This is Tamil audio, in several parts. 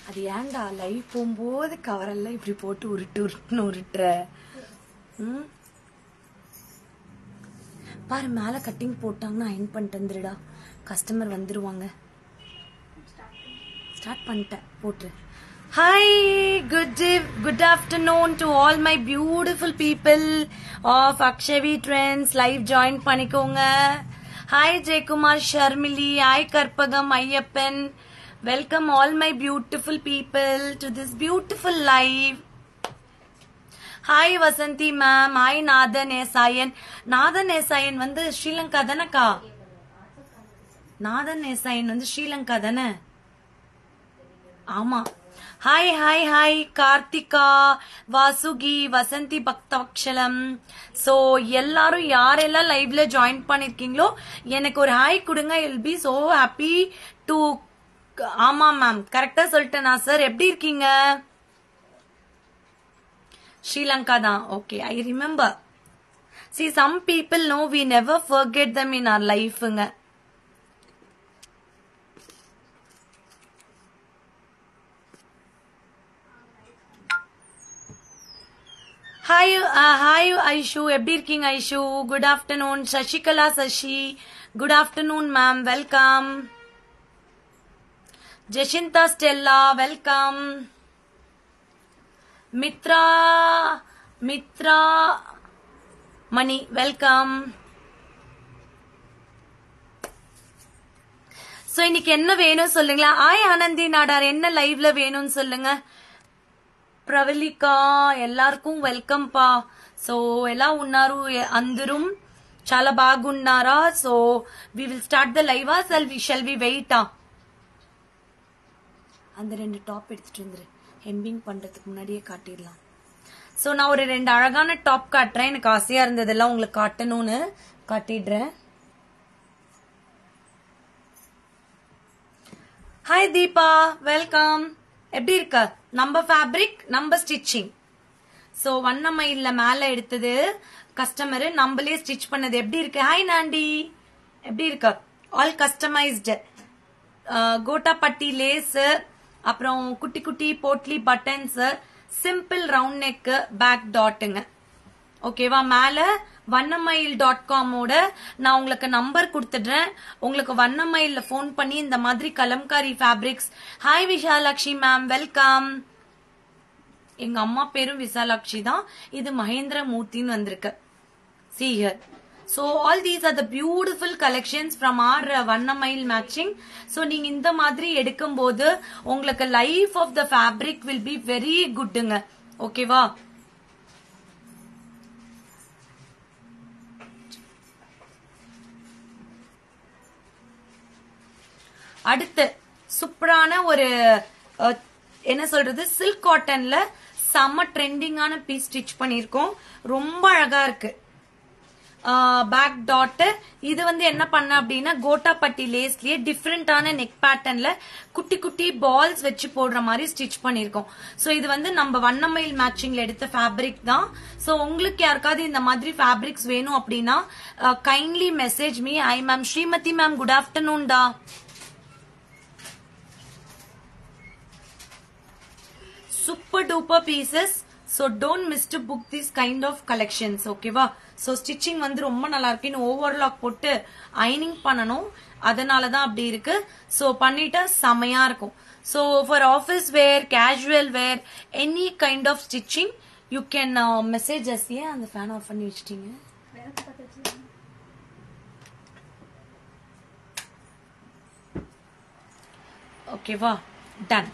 அது ஏன்டா லைவ் போகும்போது கவரெல்லாம் இப்படி போட்டு உருட்டு உருட்டுன்னு உருட்டுற ம் பாரு மேல கட்டிங் போட்டாங்கன்னா அயன் பண்ணிட்டு வந்துருடா கஸ்டமர் வந்துருவாங்க ஸ்டார்ட் பண்ணிட்டேன் போட்டு hi good good afternoon to all my beautiful people of Akshavi trends live join பண்ணிக்கோங்க hi Jayakumar Sharmili hi Karpagam Ayyappan welcome all my beautiful people to this beautiful live hi Vasanthi ma'am hi Nathan Esayan Nathan Esayan வந்து ஸ்ரீலங்கா தானக்கா நாதன் ஏசாயன் வந்து ஸ்ரீலங்கா தானே ஆமா hi hi hi Karthika Vasuki Vasanthi Bakthavatsalam so எல்லாரும் யாரெல்லாம் லைவ்ல ஜாயின் பண்ணிருக்கீங்களோ எனக்கு ஒரு ஹாய் கொடுங்க இல் பி சோ ஹாப்பி டு ஆமா மேம் கரெக்டா சொல்லிட்டேனா சார் எப்படி இருக்கீங்க ஸ்ரீலங்கா தான் okay I remember see some people no we never forget them in our லைஃபுங்க ஹாய் ஹாய் ஐஷு எப்படி இருக்கீங்க Aishu good afternoon Sasikala Sasi good afternoon ma'am welcome Jacintha Stella welcome Mithra Mithra Mani welcome so இன்னைக்கு என்ன வேணும் சொல்லுங்களா ஆய் ஆனந்தி நாடார் என்ன லைவ்ல வேணும்னு சொல்லுங்க ప్రవళిక எல்லாருக்கும் వెల్కమ్ పా సో ఎలా ఉన్నారు అందరూ చాలా బాగున్నారా so we will start the live shall we shall we వెయిటా அந்த ரெண்டு டாப் எடுத்துட்டு வந்துரு ஹெம்பிங் பண்றதுக்கு முன்னாடியே காட்டிடலாம் சோ நான் ஒரு ரெண்டு அழகான டாப் காட்டுறேன் எனக்கு ஆசையா இருந்ததெல்லாம் உங்களுக்கு காட்டணும்னு காட்டிடுறேன் ஹாய் தீபா வெல்கம் எப்படி இருக்க நம்ம ஃபேப்ரிக் நம்ம ஸ்டிச்சிங் சோ வண்ணமயில்ல மேல எடுத்தது கஸ்டமர் நம்மளே ஸ்டிச் பண்ணது எப்படி இருக்கு ஹாய் நாண்டி எப்படி இருக்க ஆல் கஸ்டமைஸ்டு கோட்டாப்பட்டி லேஸ் அப்புறம் குட்டி குட்டி potli buttons simple round neck back டாட்டுங்க ஓகேவா மேல வண்ணமயில் டாட் காமோட நான் உங்களுக்கு நம்பர் கொடுத்துடுறேன் உங்களுக்கு வண்ணமயில்ல ஃபோன் பண்ணி இந்த மாதிரி Kalamkari fabrics hi Vishalakshi ma'am welcome எங்க அம்மா பேரும் விசாலாட்சி தான் இது மகேந்திர மூர்த்தின்னு வந்திருக்கு see here so all these are the beautiful collections from our uh, Vannamayil matching so நீங்க இந்த மாதிரி எடுக்கும்போது உங்களுக்கு life of the fabric will be very குட்டுங்க ஓகேவா அடுத்து சூப்பரான ஒரு அஹ், என்ன சொல்றது சில்க் காட்டன்ல செம்ம ட்ரெண்டிங்கான பீஸ் ஸ்டிச் பண்ணிருக்கோம் ரொம்ப அழகா இருக்கு பேக் டாட் இது வந்து என்ன பண்ண அப்படின்னா கோட்டாப்பட்டி லேஸ்லயே டிஃப்ரெண்டான நெக் பேட்டர்ன்ல குட்டி குட்டி பால்ஸ் வச்சு போடுற மாதிரி ஸ்டிச் பண்ணிருக்கோம் சோ இது வந்து நம்ம வண்ணமயில் மேட்சிங்ல எடுத்த ஃபேப்ரிக் தான் சோ உங்களுக்கு யாருக்காவது இந்த மாதிரி ஃபேப்ரிக்ஸ் வேணும் அப்படின்னா kindly message me I ma'am Srimathi ma'am good afternoon டா super duper pieces so don't miss to book this kind of collections ஓகேவா ஸோ ஸ்டிச்சிங் வந்து ரொம்ப நல்லா இருக்குன்னு ஓவர்லாக் போட்டு அயனிங் பண்ணணும் அதனால தான் அப்படி இருக்கு ஸோ பண்ணிட்டா செமையா இருக்கும் so for office wear casual wear any kind of stitching you can message us ஏன் அந்த ஃபேன் ஆஃப் பண்ணி வச்சிட்டீங்க ஓகேவா டன்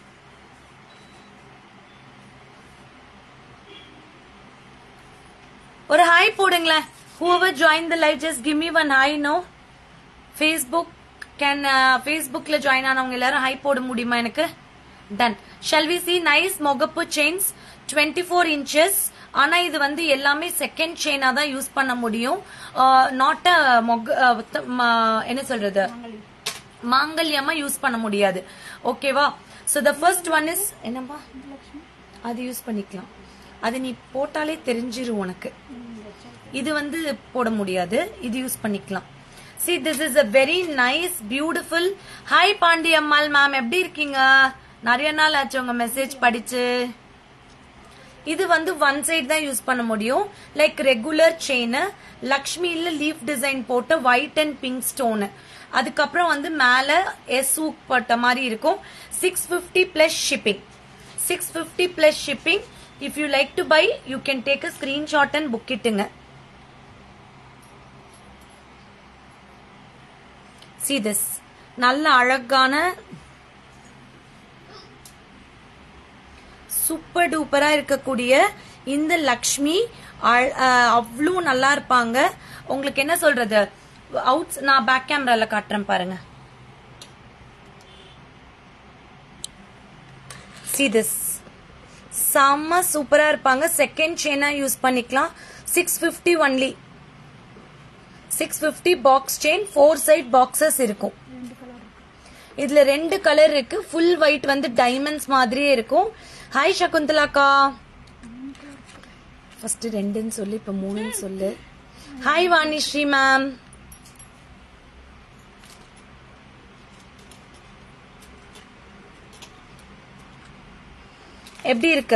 ஒரு ஹாய் போடுங்களேன் whoever join the live just give me one hi no facebook can ஃபேஸ்புக்ல ஜாயின் ஆனவங்க எல்லாரும் ஹை போட முடியுமா எனக்கு then shall we see nice மொகப்பு செயின்ஸ் டுவெண்ட்டி ஃபோர் இன்ச்சஸ் ஆனா இது வந்து எல்லாமே செகண்ட் செயினா தான் யூஸ் பண்ண முடியும் நாட் மொக uh, த- ம- என்ன சொல்றது மாங்கல்யமா யூஸ் பண்ண முடியாது ஓகேவா so the first one is என்னப்பா அது யூஸ் பண்ணிக்கலாம் அது நீ போட்டாலே தெரிஞ்சிரும் உனக்கு இது வந்து போட முடியாது இது யூஸ் பண்ணிக்கலாம் see this is a very nice beautiful hi Pandi Ammal ma'am எப்படி இருக்கீங்க நிறைய நாள் ஆச்சு உங்க மெசேஜ் படிச்சு இது வந்து ஒன் சைடு தான் யூஸ் பண்ண முடியும் லைக் ரெகுலர் செயின் லக்ஷ்மியில லீஃப் டிசைன் போட்ட ஒயிட் அண்ட் பிங்க் ஸ்டோனு அதுக்கப்புறம் வந்து மேல எஸ் ஊக் பட்ட மாதிரி இருக்கும் six fifty plus shipping six fifty plus shipping if you like to buy you can take a screenshot and book இட்டுங்க சி திஸ் நல்ல அழகான சூப்பர் டூப்பரா இருக்கக்கூடிய இந்த லக்ஷ்மி அழ- அஹ் அவ்வளோ நல்லா இருப்பாங்க உங்களுக்கு என்ன சொல்றது அவுட் நான் பேக் கேமரால காட்டுறேன் பாருங்க சி திஸ் செம்ம சூப்பரா இருப்பாங்க செகண்ட் செயினா யூஸ் பண்ணிக்கலாம் six fifty only six fifty box chain four side boxes இருக்கும் இதுல ரெண்டு கலர் இருக்கு ஃபுல் ஒயிட் வந்து டைமண்ட்ஸ் மாதிரியே இருக்கும் ஹாய் சகுந்தலாக்கா ஃபர்ஸ்ட் ரெண்டுன்னு சொல்லு இப்ப மூணுன்னு சொல்லு ஹாய் வாணிஸ்ரீ மேம் எப்படி இருக்கு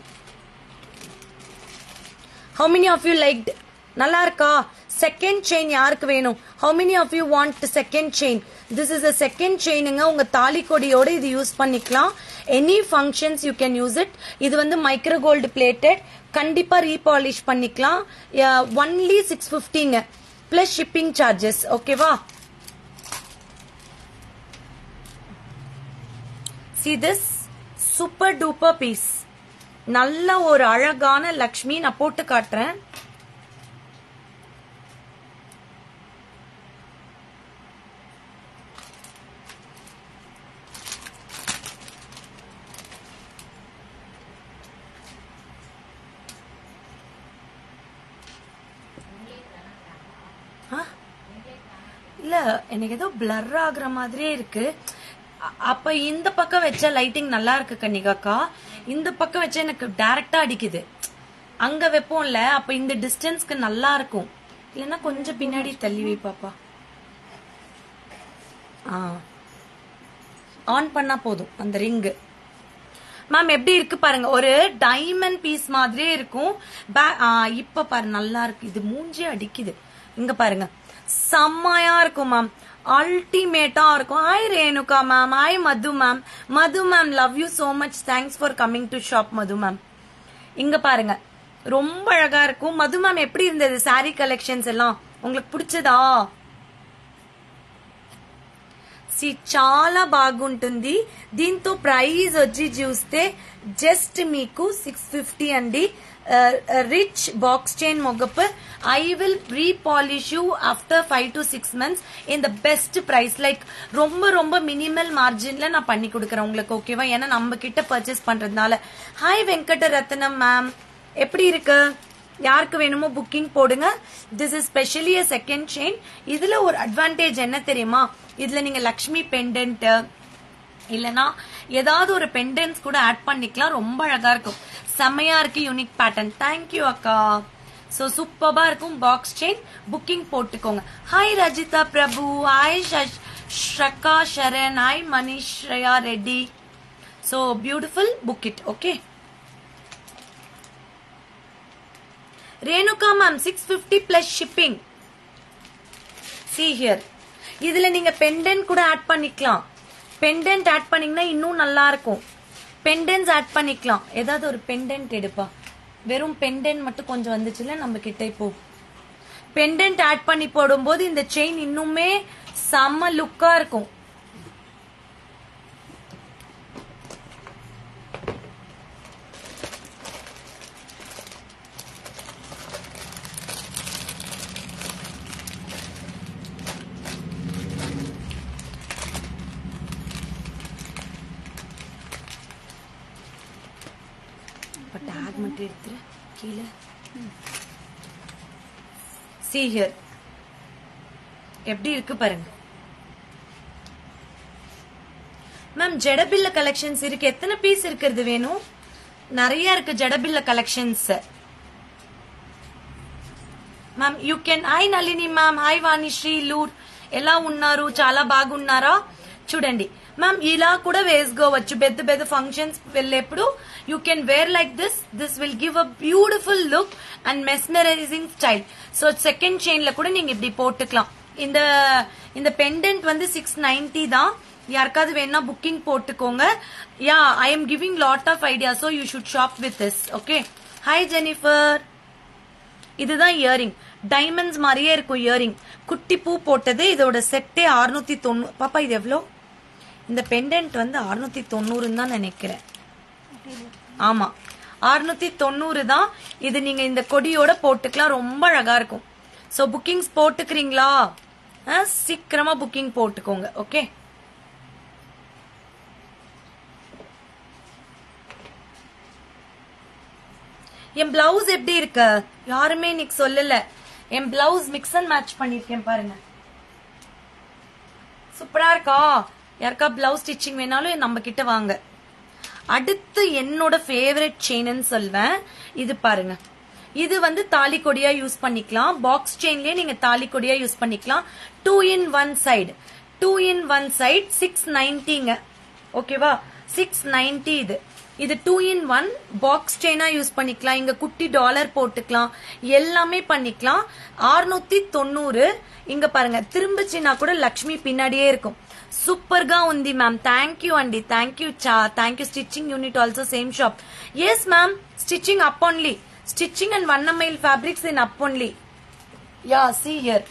how many of you liked நல்லா இருக்கா செகண்ட் செயின் யாருக்கு வேணும் how many of you want second chain this is a second செயினுங்க உங்க தாலி கொடியோட இது யூஸ் பண்ணிக்கலாம் any functions you can use it இது வந்து மைக்ரோ கோல்டு பிளேட்டட் கண்டிப்பா ரீபாலிஷ் பண்ணிக்கலாம் ஒன்லி சிக்ஸ் பிப்டிங்க பிளஸ் ஷிப்பிங் சார்ஜஸ் ஓகேவா see this super duper piece நல்ல ஒரு அழகான லக்ஷ்மி நான் போட்டு காட்டுறேன் ஆ? இல்ல எனக்கு ஏதோ பிளர் ஆகுற மாதிரியே இருக்கு அ- அப்ப இந்த பக்கம் வச்ச லைட்டிங் நல்லா இருக்கு கன்னிகாக்கா இந்த பக்கம் வச்ச எனக்கு டைரக்டா அடிக்குது அங்க வைப்போம்ல அப்ப இந்த டிஸ்டன்ஸ்க்கு நல்லா இருக்கும் இல்லைன்னா கொஞ்சம் பின்னாடி தள்ளி வை பாப்பா ஆ ஆன் பண்ணா போதும் அந்த ரிங்கு மேம் எப்படி இருக்கு பாருங்க ஒரு டைமண்ட் பீஸ் மாதிரியே இருக்கும் பே- ஆ, இப்ப பாரு நல்லா இருக்கு இது மூஞ்சே அடிக்குது இங்க பாருங்க செம்மையா இருக்கும் மேம் அல்டிமேட்டா இருக்கும் hi Renuka ma'am hi Madhu ma'am Madhu ma'am love you so much thanks for coming to shop Madhu ma'am இங்க பாருங்க ரொம்ப அழகா இருக்கும் மது மேம் எப்படி இருந்தது saree கலெக்ஷன்ஸ் எல்லாம் உங்களுக்கு பிடிச்சதா సి చాలా బాగుంటుంది దీంతో ప్రైస్ వచ్చి చూస్తే జస్ట్ మీకు సిక్స్ ఫిఫ్టీ అండి రిచ్ బాక్స్ చైన్ మొగపు I will repolish you after five to six months இந்த பெஸ்ட் பிரைஸ் லைக் ரொம்ப ரொம்ப மினிமல் மார்ஜின்ல நான் பண்ணி கொடுக்குறேன் உங்களுக்கு ஓகேவா ஏன்னா நம்ம கிட்ட பர்ச்சேஸ் பண்றதுனால ஹாய் வெங்கட ரத்னம் மேம் எப்படி இருக்கு யாருக்கு வேணுமோ புக்கிங் போடுங்க this is specially a second chain இதுல ஒரு அட்வான்டேஜ் என்ன தெரியுமா இதுல நீங்க லக்ஷ்மி பெண்டன்ட் இல்லனா ஏதாவது ஒரு பெண்டன்ஸ் கூட ஆட் பண்ணிக்கலாம் ரொம்ப அழகா இருக்கும் செம்மையா இருக்கு யூனிக் பேட்டர்ன் தேங்க்யூ அக்கா சோ சூப்பர்பா இருக்கும் பாக்ஸ் செயின் புக்கிங் போட்டுக்கோங்க hi Rajitha Prabhu hi Shraka Sharan hi Manish Shreya Reddy so beautiful book it okay Renuka ma'am six fifty plus shipping see here இதுல நீங்க பெண்டன்ட் கூட ஆட் பண்ணிக்கலாம் பெண்டன்ட் ஆட் பண்ணீங்கன்னா இன்னும் நல்லா இருக்கும் பெண்டன்ஸ் ஆட் பண்ணிக்கலாம் ஏதாவது ஒரு பெண்டன்ட் எடுப்பா வெறும் பெண்டன்ட் மட்டும் கொஞ்சம் வந்துச்சுல நம்ம கிட்ட இப்போ பெண்டன்ட் ஆட் பண்ணி போடும்போது இந்த செயின் இன்னுமே செம்ம லுக்கா இருக்கும் இப்போ டேக் மட்டும் எடுத்துரு கீழே சி ஹியர் எப்படி இருக்கு பாருங்க மேம் ஜடபில்ல கலெக்ஷன்ஸ் இருக்கு எத்தனை பீஸ் இருக்கிறது வேணும் நிறைய இருக்கு ஜடபில்ல collections ma'am you can hi Nalini ma'am hi Vanishree లూర్ ఎలా ఉన్నారు చాలా బాగున్నారా చూడండి మ్యామ్ ఇలా కూడా వేసుకోవచ్చు పెద్ద పెద్ద ఫంక్షన్స్ వెళ్ళేప్పుడు you can wear like this this will give a beautiful look and mesmerizing style so second செயின்ல கூட நீங்க இப்படி போட்டுக்கலாம் இந்த இந்த பெண்டன்ட் வந்து சிக்ஸ் நைன்டி தான் யாருக்காவது வேணா புக்கிங் போட்டுக்கோங்க yeah I am giving lot of idea so you should shop with this okay hi Jennifer இதுதான் இயரிங் டைமண்ட்ஸ் மாதிரியே இருக்கும் இயரிங் குட்டி பூ போட்டது இதோட செட்டே அறுநூத்தி தொண்ணூறு பாப்பா இது எவ்வளோ இந்த பெண்டன்ட் வந்து அறுநூத்தி தொண்ணூறுன்னு தான் நினைக்கிறேன் ஆமா அறுநூத்தி தொண்ணூறு தான் இது நீங்க இந்த கொடியோட போட்டுக்கலாம் ரொம்ப அழகா இருக்கும் சோ புக்கிங்ஸ் போட்டுக்கிறீங்களா ஆ, சீக்கிரமா புக்கிங் போட்டுக்கோங்க ஓகே என் பிளவுஸ் எப்படி இருக்கு யாருமே இன்னைக்கு சொல்லல என் பிளவுஸ் மிக்ஸ் அண்ட் மேட்ச் பண்ணிருக்கேன் பாருங்க சூப்பரா இருக்கா யாருக்கா பிளவுஸ் ஸ்டிச்சிங் வேணாலும் நம்ம கிட்ட வாங்க அடுத்து என்னோட ஃபேவரட் செயின்னு சொல்வேன் இது பாருங்க இது வந்து தாலி கொடியா யூஸ் பண்ணிக்கலாம் பாக்ஸ் செயின்லயே நீங்க தாலி கொடியா யூஸ் பண்ணிக்கலாம் two in one side two in one side six நைன்டிங்க ஓகேவா சிக்ஸ் நைன்டி இது இது டூ இன் ஒன் பாக்ஸ் செயினா யூஸ் பண்ணிக்கலாம் இங்க குட்டி டாலர் போட்டுக்கலாம் எல்லாமே பண்ணிக்கலாம் ஆறுநூத்தி தொண்ணூறு இங்க பாருங்க திரும்பிச்சுன்னா கூட லக்ஷ்மி பின்னாடியே இருக்கும் సూపర్ గా ఉంది మ్యామ్ థ్యాంక్ యూ అండి థ్యాంక్ యూ చా thank you stitching unit also same shop yes ma'am stitching up only stitching and one mile fabrics in up only yeah see here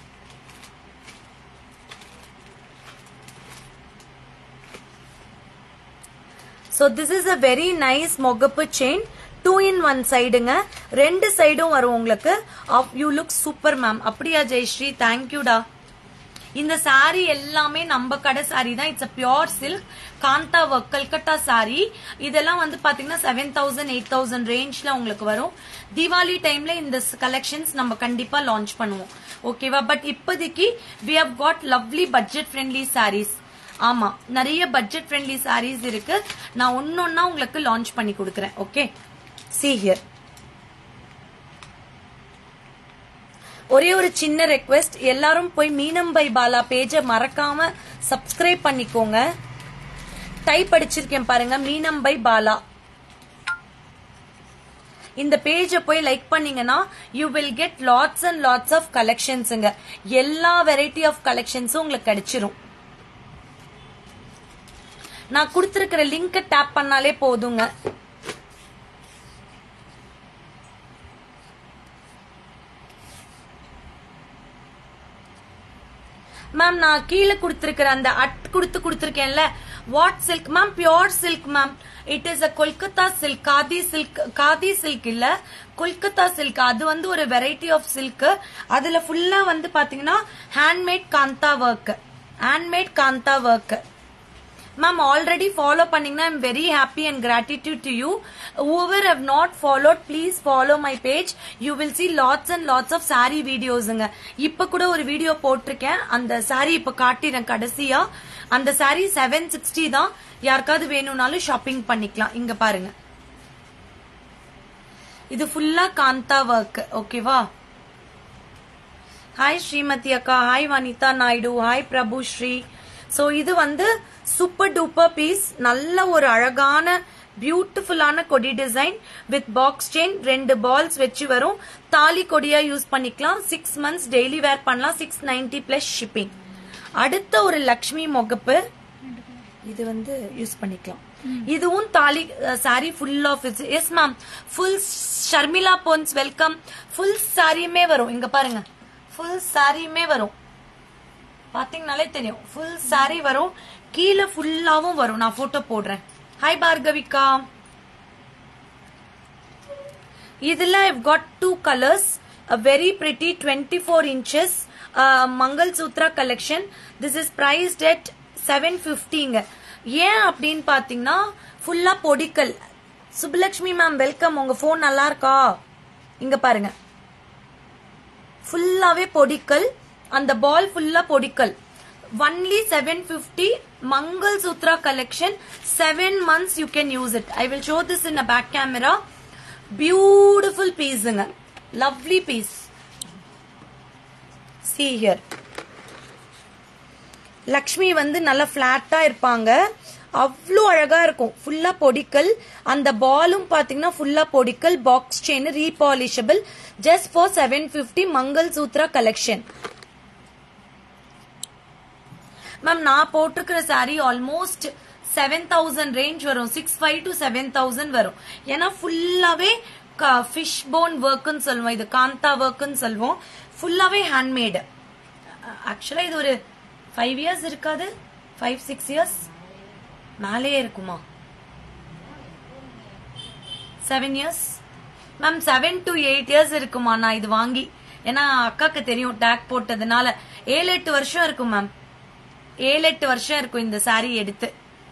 so this is a very nice மொகப்பு செயின் டூ இன் ஒன் சைடுங்க ரெண்டு சைடும் வரும் உங்களுக்கு யூ லுக் சூப்பர் மேம் அப்படியா ஜெயஸ்ரீ தேங்க்யூடா இந்த saree எல்லாமே நம்ம கடை saree தான் it's a pure silk kantha work Calcutta saree இதெல்லாம் வந்து பாத்தீங்கன்னா செவன் தௌசண்ட் எயிட் தௌசண்ட் ரேஞ்ச்ல உங்களுக்கு வரும் தீபாவளி டைம்ல இந்த கலெக்ஷன்ஸ் நம்ம கண்டிப்பா லான்ச் பண்ணுவோம் ஓகேவா பட் இப்போதைக்கு we have got lovely budget friendly sarees ஆமா நிறைய பட்ஜெட் ஃப்ரெண்ட்லி sarees இருக்கு நான் ஒன்னொன்னா உங்களுக்கு லான்ச் பண்ணி கொடுக்குறேன் ஓகே சி ஹியர் ஒரே ஒரு சின்ன ரெக்வெஸ்ட் எல்லாரும் போய் மீனம் பை பாலா பேஜை மறக்காம சப்ஸ்கிரைப் பண்ணிக்கோங்க டைப் அடிச்சிருக்கேன் பாருங்க மீனம் பை பாலா இந்த பேஜை போய் லைக் பண்ணீங்கன்னா you will get lots and lots of கலெக்ஷன்ஸுங்க எல்லா வெரைட்டி ஆஃப் கலெக்ஷன்ஸும் உங்களுக்கு கிடைச்சிரும் நான் கொடுத்திருக்கிற லிங்கை டேப் பண்ணாலே போதுங்க மேம் நான் கீழே கொடுத்திருக்கிற அந்த அட் கொடுத்து கொடுத்திருக்கேன்ல what silk ma'am pure silk ma'am it is a Kolkata silk khadi silk khadi silk இல்ல கொல்கத்தா சில்க் அது வந்து ஒரு வெரைட்டி ஆஃப் சில்க் அதுல ஃபுல்லா வந்து பாத்தீங்கன்னா handmade kantha work handmade kantha work ma'am already follow பண்ணீங்கன்னா I'm very happy and gratitude to you over have not followed please follow my page you will see lots and lots of saree வீடியோஸுங்க இப்ப கூட ஒரு வீடியோ போட்டிருக்கேன் அந்த சாரி இப்ப காட்டிறேன் கடைசியா அந்த சாரி செவன் சிக்ஸ்டி தான் யாருக்காவது வேணும்னாலும் ஷாப்பிங் பண்ணிக்கலாம் இங்க பாருங்க இது ஃபுல்லா காந்தா ஒர்க் ஓகேவா ஹாய் ஸ்ரீமதி அக்கா hi Vanitha Naidu hi Prabhu Sri so இது வந்து சூப்பர் டூப்பர் பீஸ் நல்ல ஒரு அழகான பியூட்டிஃபுல்லான கொடி டிசைன் வித் பாக்ஸ் செயின் ரெண்டு பால்ஸ் வச்சு வரும் தாலி கொடியா யூஸ் பண்ணிக்கலாம் சிக்ஸ் மந்த்ஸ் டெய்லி வேர் பண்ணலாம் சிக்ஸ் நைன்டி பிளஸ் ஷிப்பிங் அடுத்த ஒரு லக்ஷ்மி முகப்பு இது வந்து யூஸ் பண்ணிக்கலாம் இதுவும் தாலி sorry full of yes ma'am full Sharmila போன்ஸ் வெல்கம் ஃபுல் சாரியுமே வரும் இங்க பாருங்க ஃபுல் சாரியுமே வரும் பாத்தீங்கனாலே தெரியும் ஃபுல் சாரி வரும் கீழே ஃபுல்லாவும் வரும் நான் போட்டோ போடுறேன் ஹாய் பார்கவிகா இதுல I've got two colours a very pretty 24 inches uh, mangalsutra collection this is priced at 750ங்க ஏன் அப்படின்னு பாத்தீங்கன்னா ஃபுல்லா பொடிக்கல் சுப்புலட்சுமி மேம் வெல்கம் உங்க போன் நல்லா இருக்கா இங்க பாருங்க ஃபுல்லாவே பொடிக்கல் அந்த பால் ஃபுல்லா பொடிக்கல் only seven fifty mangalsutra collection seven months you can use it I will show this in a back camera beautiful பீஸுங்க lovely piece see here Lakshmi வந்து நல்லா ஃபிளாட்டா இருப்பாங்க அவ்வளோ அழகா இருக்கும் ஃபுல்லா பொடிக்கல் அந்த பாலும் பாத்தீங்கன்னா ஃபுல்லா பொடிக்கல் box chain repolishable just for seven fifty mangalsutra collection ma'am நான் போட்டிருக்கிற saree almost seven thousand range வரும் six five to seven thousand வரும் ஏன்னா ஃபுல்லாவே ஃபிஷ் போன் ஒர்க்குன்னு சொல்லுவோம் இது காந்தா ஒர்க்குன்னு சொல்லுவோம் ஃபுல்லாவே ஹேண்ட்மேடு ஆக்சுவலா இது ஒரு ஃபைவ் இயர்ஸ் இருக்காது ஃபைவ் சிக்ஸ் இயர்ஸ் மேலேயே இருக்குமா seven years ma'am seven to eight years இருக்குமா நான் இது வாங்கி ஏன்னா அக்காக்கு தெரியும் டேக் போட்டதுனால ஏழு எட்டு வருஷம் இருக்கும் மேம் ஏழு எட்டு வருஷம் இருக்கும் இந்த saree எடுத்து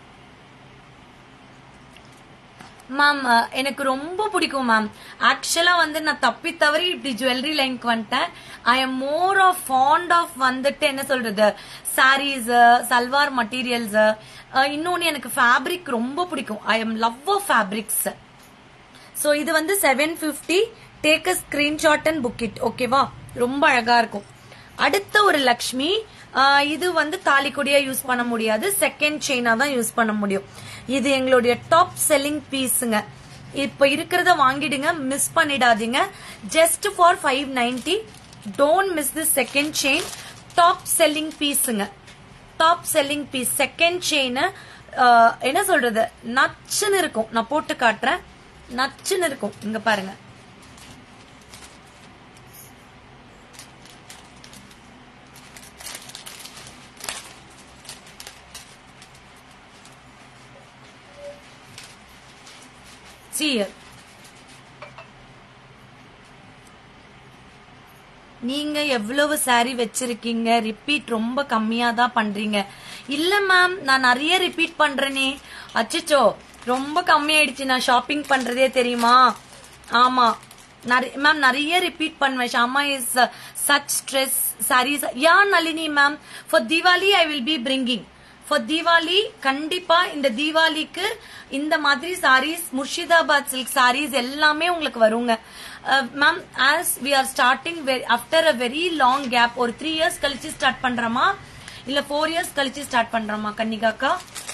மேம் எனக்கு ரொம்ப பிடிக்கும் மேம் ஆக்சுவலா வந்து நான் தப்பி தவறி இப்படி ஜுவல்லரி லைனுக்கு வந்துட்டேன் I am more of fond of வந்துட்டு என்ன சொல்றது சாரீஸ் சல்வார் மெட்டீரியல்ஸ் இன்னொன்னு எனக்கு ஃபேப்ரிக் ரொம்ப பிடிக்கும் I am love of fabrics so இது வந்து seven fifty take a screenshot and book it ஓகேவா ரொம்ப அழகா இருக்கும் அடுத்த ஒரு லக்ஷ்மி ஆஹ் இது வந்து தாலிக்கொடியா யூஸ் பண்ண முடியாது செகண்ட் செயினா தான் யூஸ் பண்ண முடியும் இது எங்களுடைய டாப் செல்லிங் பீஸுங்க இப்ப இருக்கிறத வாங்கிடுங்க மிஸ் பண்ணிடாதீங்க just for five ninety don't miss the second chain top selling பீஸுங்க top selling piece second chain என்ன சொல்றது நச்சுன்னு இருக்கும் நான் போட்டு காட்டுறேன் நச்சுன்னு இருக்கும் இங்க பாருங்க See here. நீங்க எவ்வளவு saree வச்சிருக்கீங்க ரிப்பீட் ரொம்ப கம்மியா தான் பண்றீங்க இல்ல மேம் நான் நிறைய ரிப்பீட் பண்றேனே அச்சச்சோ ரொம்ப கம்மியாயிடுச்சு நான் ஷாப்பிங் பண்றதே தெரியுமா ஆமா மேம் நிறைய ரிப்பீட் பண்ணுவேன் Shama is such stress sarees yeah Nalini ma'am for Deepavali I will be bringing for Deepavali கண்டிப்பா இந்த தீபாவளிக்கு இந்த மாதிரி சாரீஸ் முர்ஷிதாபாத் சில்க் சாரீஸ் எல்லாமே உங்களுக்கு வருங்க ma'am as we are starting after a very long gap ஒரு த்ரீ இயர்ஸ் கழிச்சு ஸ்டார்ட் பண்றோமா இல்ல ஃபோர் இயர்ஸ் கழிச்சு ஸ்டார்ட் பண்றோமா கன்னிகாக்கா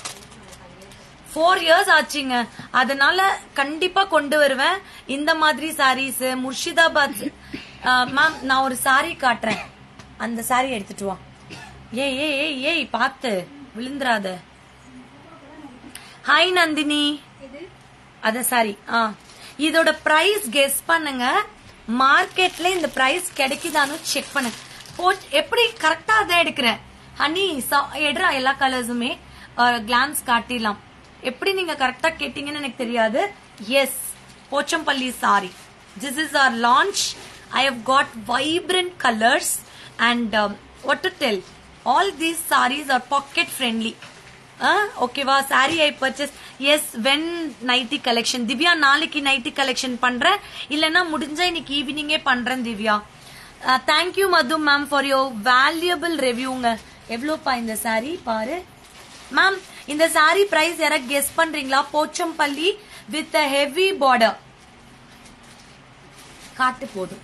ஃபோர் இயர்ஸ் ஆச்சுங்க அதனால கண்டிப்பா கொண்டு வருவேன் இந்த மாதிரி சாரீஸ் முர்ஷிதாபாத் மேம் நான் ஒரு சாரி காட்டுறேன் அந்த சாரி எடுத்துட்டு வா ஏய் ஏய் ஏய் ஏய் பார்த்து விழுந்துராத ஹாய் நந்தினி அத சாரி ஆ இதோட பிரைஸ் கெஸ் பண்ணுங்க மார்க்கெட்ல இந்த பிரைஸ் கிடைக்குதான்னு செக் பண்ணுங்க போ- எப்படி கரெக்டா அதான் எடுக்கிறேன் ஹனி எடுறா எல்லா கலர்ஸுமே கிளான்ஸ் காட்டிடலாம் எப்படி நீங்க கரெக்டா கேட்டீங்கன்னு எனக்கு தெரியாது yes Pochampally saree this is our launch I have got vibrant colours and what to tell all these sarees are pocket friendly ஓகேவா sorry I purchase yes when nighty collection Divya நாளைக்கு நைட்டி கலெக்ஷன் பண்றேன் இல்லைன்னா முடிஞ்சா இன்னைக்கு ஈவினிங்கே பண்றேன் Divya thank you Madhu ma'am for your valuable ரிவ்யூங்க எவ்வளோப்பா இந்த சாரி பாரு மேம் இந்த சாரி பிரைஸ் யாராவது கெஸ் பண்றீங்களா Pochampally with a heavy border காட்டு போதும்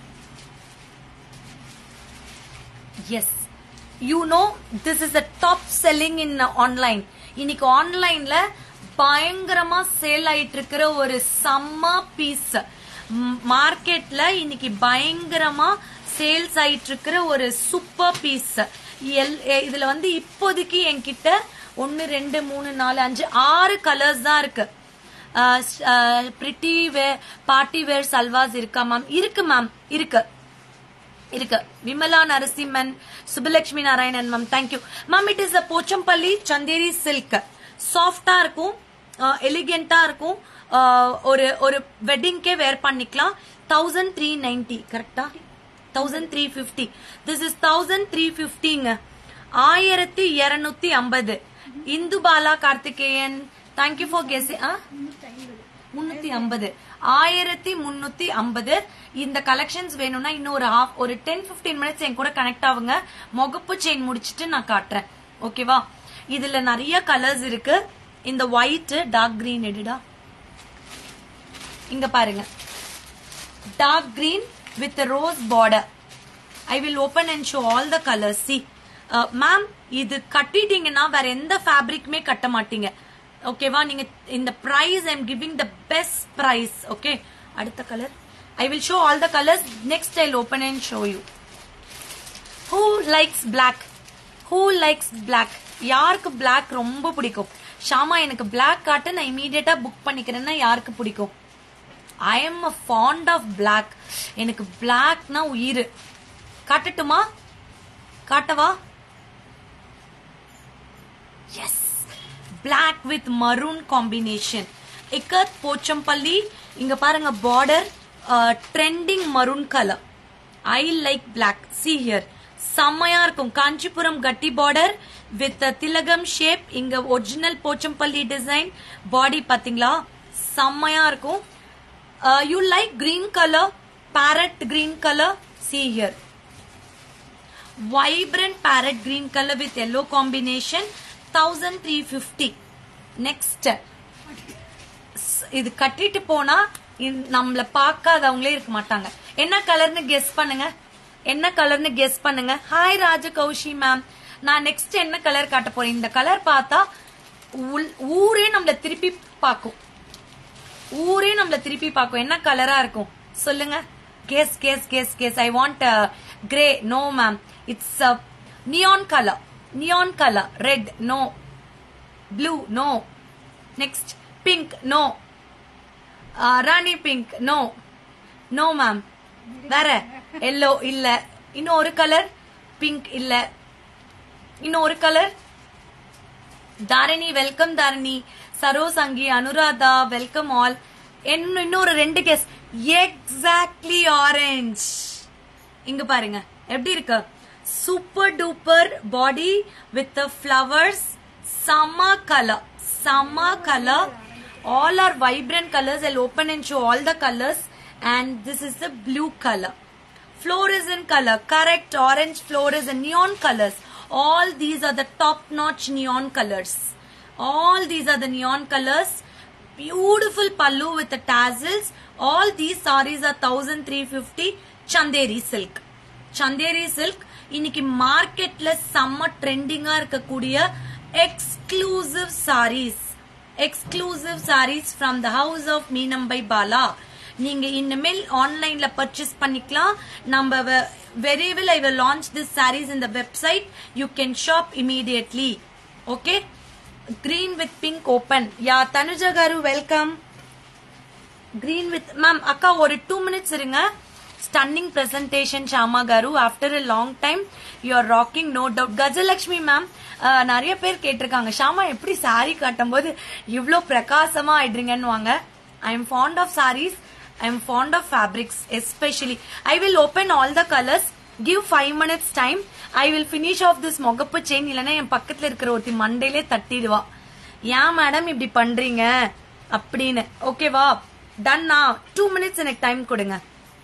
yes you know this is the top selling in online இன்னைக்கு ஆன்லைன்ல பயங்கரமா சேல் ஆயிட்டு இருக்கிற ஒரு செம்ம பீஸ் மார்க்கெட்ல இன்னைக்கு பயங்கரமா சேல்ஸ் ஆயிட்டு இருக்கிற ஒரு சூப்பர் பீஸ் இதுல வந்து இப்போதைக்கு என்கிட்ட ஒன்னு ரெண்டு மூணு நாலு அஞ்சு ஆறு கலர்ஸ் தான் இருக்கு pretty wear party wear salwars இருக்கா மேம் இருக்கு மேம் இருக்கு இருக்கு Vimala Narasimhan Subhalakshmi Narayanan ma'am thank you ma'am it is a Pochampally Chanderi silk சாஃப்டா இருக்கும் எலிகென்ட்டா இருக்கும் அஹ், ஒரு ஒரு வெட்டிங்க்கே வேர் பண்ணிக்கலாம் தௌசண்ட் த்ரீ நைன்டி கரெக்டா thousand three fifty this is thousand three பிப்டிங்க ஆயிரத்தி இருநூத்தி ஐம்பது Indhu Bala Karthikeyan thank you for guess முன்னூத்தி ஐம்பது ஆயிரத்தி முன்னூத்தி ஐம்பது இந்த கலெக்ஷன்ஸ் வேணும்னா இன்னும் ஒரு half ஒரு டென் 15 மினிட்ஸ் என் கூட கனெக்ட் ஆகுங்க முகப்பு செயின் முடிச்சிட்டு நான் காட்டுறேன் ஓகேவா இதுல நிறைய கலர்ஸ் இருக்கு இந்த ஒயிட் டார்க் கிரீன் எடுடா இங்க பாருங்க dark green with rose border I will open and show all the colours see ma'am இது கட்டிட்டீங்கன்னா வேற எந்த ஃபேப்ரிக்குமே கட்ட மாட்டீங்க ஓகேவா நீங்க இந்த price I'm giving the best price okay அடுத்த colour I will show all the colours next I open and show you who likes black who likes black யாருக்கு பிளாக் ரொம்ப பிடிக்கும் ஷாமா எனக்கு பிளாக் காட்டு நான் இமீடியட்டா புக் பண்ணிக்கிறேன்னா யாருக்கு பிடிக்கும் I am a fond of black எனக்கு பிளாக்னா உயிர் காட்டட்டுமா காட்டவா yes black with maroon combination ikat Pochampally இங்க பாருங்க border trending maroon colour I like black see here செம்மையா இருக்கும் காஞ்சிபுரம் கட்டி பார்டர் வித் திலகம் ஷேப் இங்க ஒரிஜினல் போச்சம்பள்ளி டிசைன் பாடி பாத்தீங்களா செம்மையா இருக்கும் you like green colour parrot green colour see here vibrant parrot green color with yellow combination 1350 next ஸ்- இது கட்டிட்டு போனா இந்த- நம்மள பார்க்காதவங்களே இருக்க மாட்டாங்க என்ன கலர்னு கெஸ் பண்ணுங்க என்ன கலர்னு கெஸ் பண்ணுங்க ஹாய் ராஜ கௌஷி மேம் நான் நெக்ஸ்ட் என்ன கலர் காட்ட போறேன் இந்த கலர் பார்த்தா உள்- ஊரே நம்மள திருப்பி பார்க்கும் ஊரே நம்மள திருப்பி பார்க்கும் என்ன கலரா இருக்கும் சொல்லுங்க guess guess guess guess I want grey no ma'am it's neon colour neon colour red no blue no next pink no rani pink no no ma'am வேற எல்லோ இல்ல இன்னும் ஒரு கலர் பிங்க் இல்ல இன்னும் ஒரு கலர் தாரணி வெல்கம் தாரணி சரோஸ் அங்கி அனுராதா வெல்கம் ஆல் இன்னும் இன்னொரு ரெண்டு கெஸ் எக்ஸாக்ட்லி ஆரஞ்ச் இங்க பாருங்க எப்படி இருக்கு super duper body with flowers சம கலர் சம colour all are vibrant colors i'll open and show all the colors and this is the blue color fluorescent color correct orange fluorescent neon colors all these are the top notch neon colors all these are the neon colors beautiful pallu with the tassels all these sarees are 1350 chanderi silk Chanderi silk இன்னைக்கு மார்க்கெட்ல செம்ம ட்ரெண்டிங்கா இருக்கக்கூடிய exclusive sarees exclusive sarees from the house of Meenambai Bala நீங்க இனிமேல் ஆன்லைன்ல பர்ச்சேஸ் பண்ணிக்கலாம் நம்ம வெரிவில் I will launch this sarees in the website you can shop immediately okay green with pink open yeah tanuja garu welcome green with ma'am அக்கா ஒரு டூ மினிட்ஸ் இருங்க stunning presentation Shama garu after a long time you are rocking no doubt Gajalakshmi ma'am நிறைய பேர் கேட்டிருக்காங்க ஷாமா எப்படி சாரி காட்டும் போது இவ்ளோ பிரகாசமா ஆயிடுறீங்கன்னு வாங்க I am fond of sarees I am fond of fabrics especially I will open all the colours give five minutes time I will finish of this முகப்பு செயின் இல்லைன்னா என் பக்கத்துல இருக்கிற ஒருத்தி மண்டையிலே தட்டிடுவா ஏன் மேடம் இப்படி பண்றீங்க அப்படின்னு ஓகேவா டன்னா டூ மினிட்ஸ் எனக்கு டைம் கொடுங்க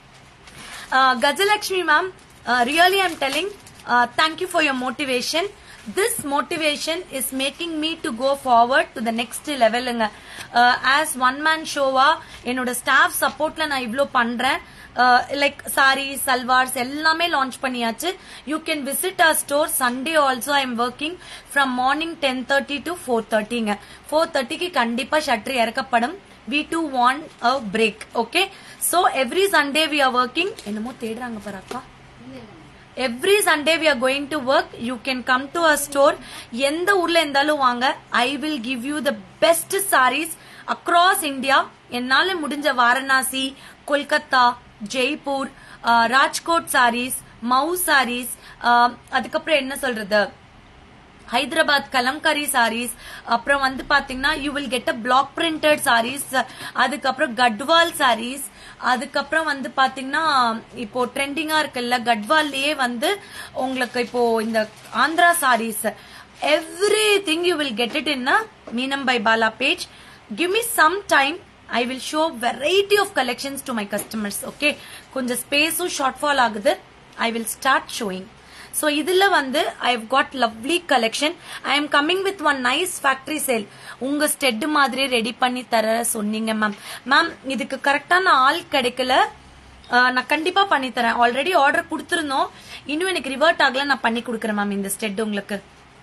uh, Gajalakshmi ma'am, uh, really I'm telling, uh, thank you for your motivation. This motivation is making me to go forward to the next level. Uh, as one man ஷோவா என்னோட ஸ்டாஃப் சப்போர்ட்ல நான் இவ்ளோ பண்றேன் லைக் சாரி சல்வார்ஸ் எல்லாமே லான்ச் பண்ணியாச்சு you can visit our store Sunday also I am working from morning ten thirty to four தேர்ட்டிங்க ஃபோர் தேர்ட்டிக்கு கண்டிப்பா ஷட்டர் இறக்கப்படும் we too want a break okay so every sunday we are working என்னமோ தேடுறாங்க பாரு அக்கா every Sunday we are going to work you can come to a store எந்த ஊர்ல இருந்தாலும் வாங்க I will give you the best saris across India என்னால முடிஞ்ச வாரணாசி கொல்கத்தா ஜெய்ப்பூர் அஹ், ராஜ்கோட் சாரீஸ் மவு சாரீஸ் அதுக்கப்புறம் என்ன சொல்றது ஹைதராபாத் கலம்காரி சாரீஸ் அப்புறம் வந்து பாத்தீங்கன்னா you will get a block printed saris அதுக்கப்புறம் கட்வால் சாரீஸ் அதுக்கப்புறம் வந்து பாத்தீங்கன்னா இப்போ ட்ரெண்டிங்கா இருக்குல்ல கட்வால்லயே வந்து உங்களுக்கு இப்போ இந்த Andhra saris everything you will get it in Meenam by Bala page give me some time I will show variety of collections to my customers okay கொஞ்சம் ஸ்பேஸும் ஷார்ட் ஃபால் ஆகுது I will start showing so இதுல வந்து I have got lovely collection I am coming with one nice factory sale உங்க ஸ்டெட் மாதிரி ரெடி பண்ணி தர சொன்னீங்க மேம் மேம் இதுக்கு கரெக்டான ஆள் கிடைக்கல அஹ், நான் கண்டிப்பா பண்ணி தரேன் ஆல்ரெடி ஆர்டர் கொடுத்துருந்தோம் இன்னும் எனக்கு ரிவர்ட் ஆகல நான் பண்ணி கொடுக்குறேன் மேம் இந்த ஸ்டெட் உங்களுக்கு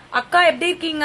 அக்கா எப்படி இருக்கீங்க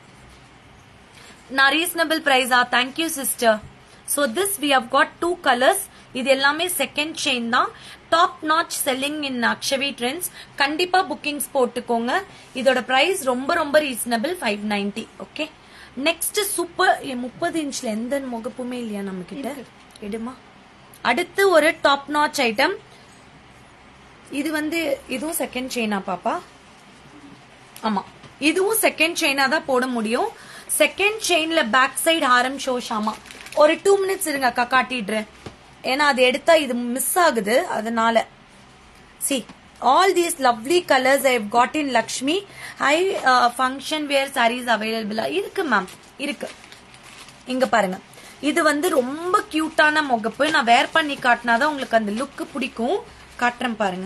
நான் ரீசனபிள் பிரைஸா thank you sister so this we have got two colours இது எல்லாமே செகண்ட் செயின் தான் top notch selling in Akshavi trends கண்டிப்பா புக்கிங்ஸ் போட்டுக்கோங்க இதோட பிரைஸ் ரொம்ப ரொம்ப reasonable five ninety okay next super முப்பது இன்ச்ல எந்த முகப்புமே இல்லையா நம்ம கிட்ட எடுமா அடுத்து ஒரு டாப் நாச் ஐட்டம் இது வந்து இதுவும் செகண்ட் செயினா பாப்பா ஆமா இதுவும் செகண்ட் செயினா தான் போட முடியும் செகண்ட் செயின்ல பேக் சைடு ஹாரம் ஷோஸ் ஆமா ஒரு டூ மினிட்ஸ் இருங்க அக்கா காட்டிடுறேன் ஏன்னா அது எடுத்தா இது மிஸ் ஆகுது அதனால see all these lovely colours I got in Lakshmi high function wear saris அவைலபிளா இருக்கு மேம் இருக்கு இங்க பாருங்க இது வந்து ரொம்ப கியூட்டான முகப்பு நான் வேர் பண்ணி காட்டினாதான் உங்களுக்கு அந்த லுக் பிடிக்கும் காட்டுறேன் பாருங்க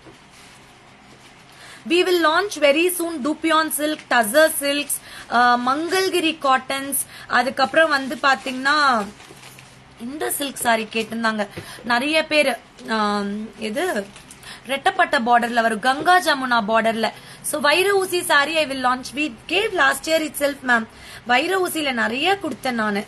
we will launch very soon dupion silk tazzer silks uh, Mangalagiri cottons அதுக்கப்புறம் வந்து பாத்தீங்கன்னா இந்த சில்க் சாரி கேட்டிருந்தாங்க நிறைய பேர் இது ரெட்டப்பட்ட பார்டர்ல வரும் கங்கா ஜமுனா பார்டர்ல சோ வைர ஊசி sari I will launch we gave last year itself ma'am வைர ஊசியில நிறைய கொடுத்தேன் நானு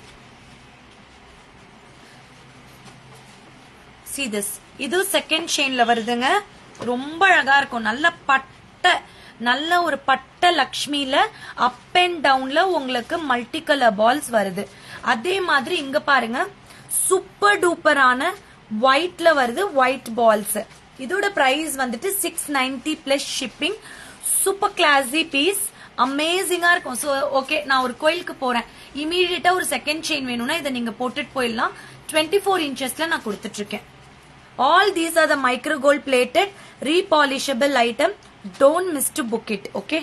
see this இது செகண்ட் செயின்ல வருதுங்க ரொம்ப அழகா இருக்கும் நல்ல பட்டை நல்ல ஒரு பட்டை லக்ஷ்மியில அப் அண்ட் டவுன்ல உங்களுக்கு மல்டி கலர் பால்ஸ் வருது அதே மாதிரி இங்க பாருங்க சூப்பர் டூப்பரான ஒயிட்ல வருது ஒயிட் பால்ஸ் இதோட பிரைஸ் வந்துட்டு six ninety plus shipping super classy piece அமேசிங்கா இருக்கும் ஸோ ஓகே நான் ஒரு கோயிலுக்கு போறேன் இமீடியட்டா ஒரு செகண்ட் செயின் வேணும்னா இதை நீங்க போட்டுட்டு போயிடலாம் டுவெண்ட்டி ஃபோர் இன்ச்சஸ்ல நான் கொடுத்துட்டு இருக்கேன் all these are the micro gold plated repolishable item don't miss to book it okay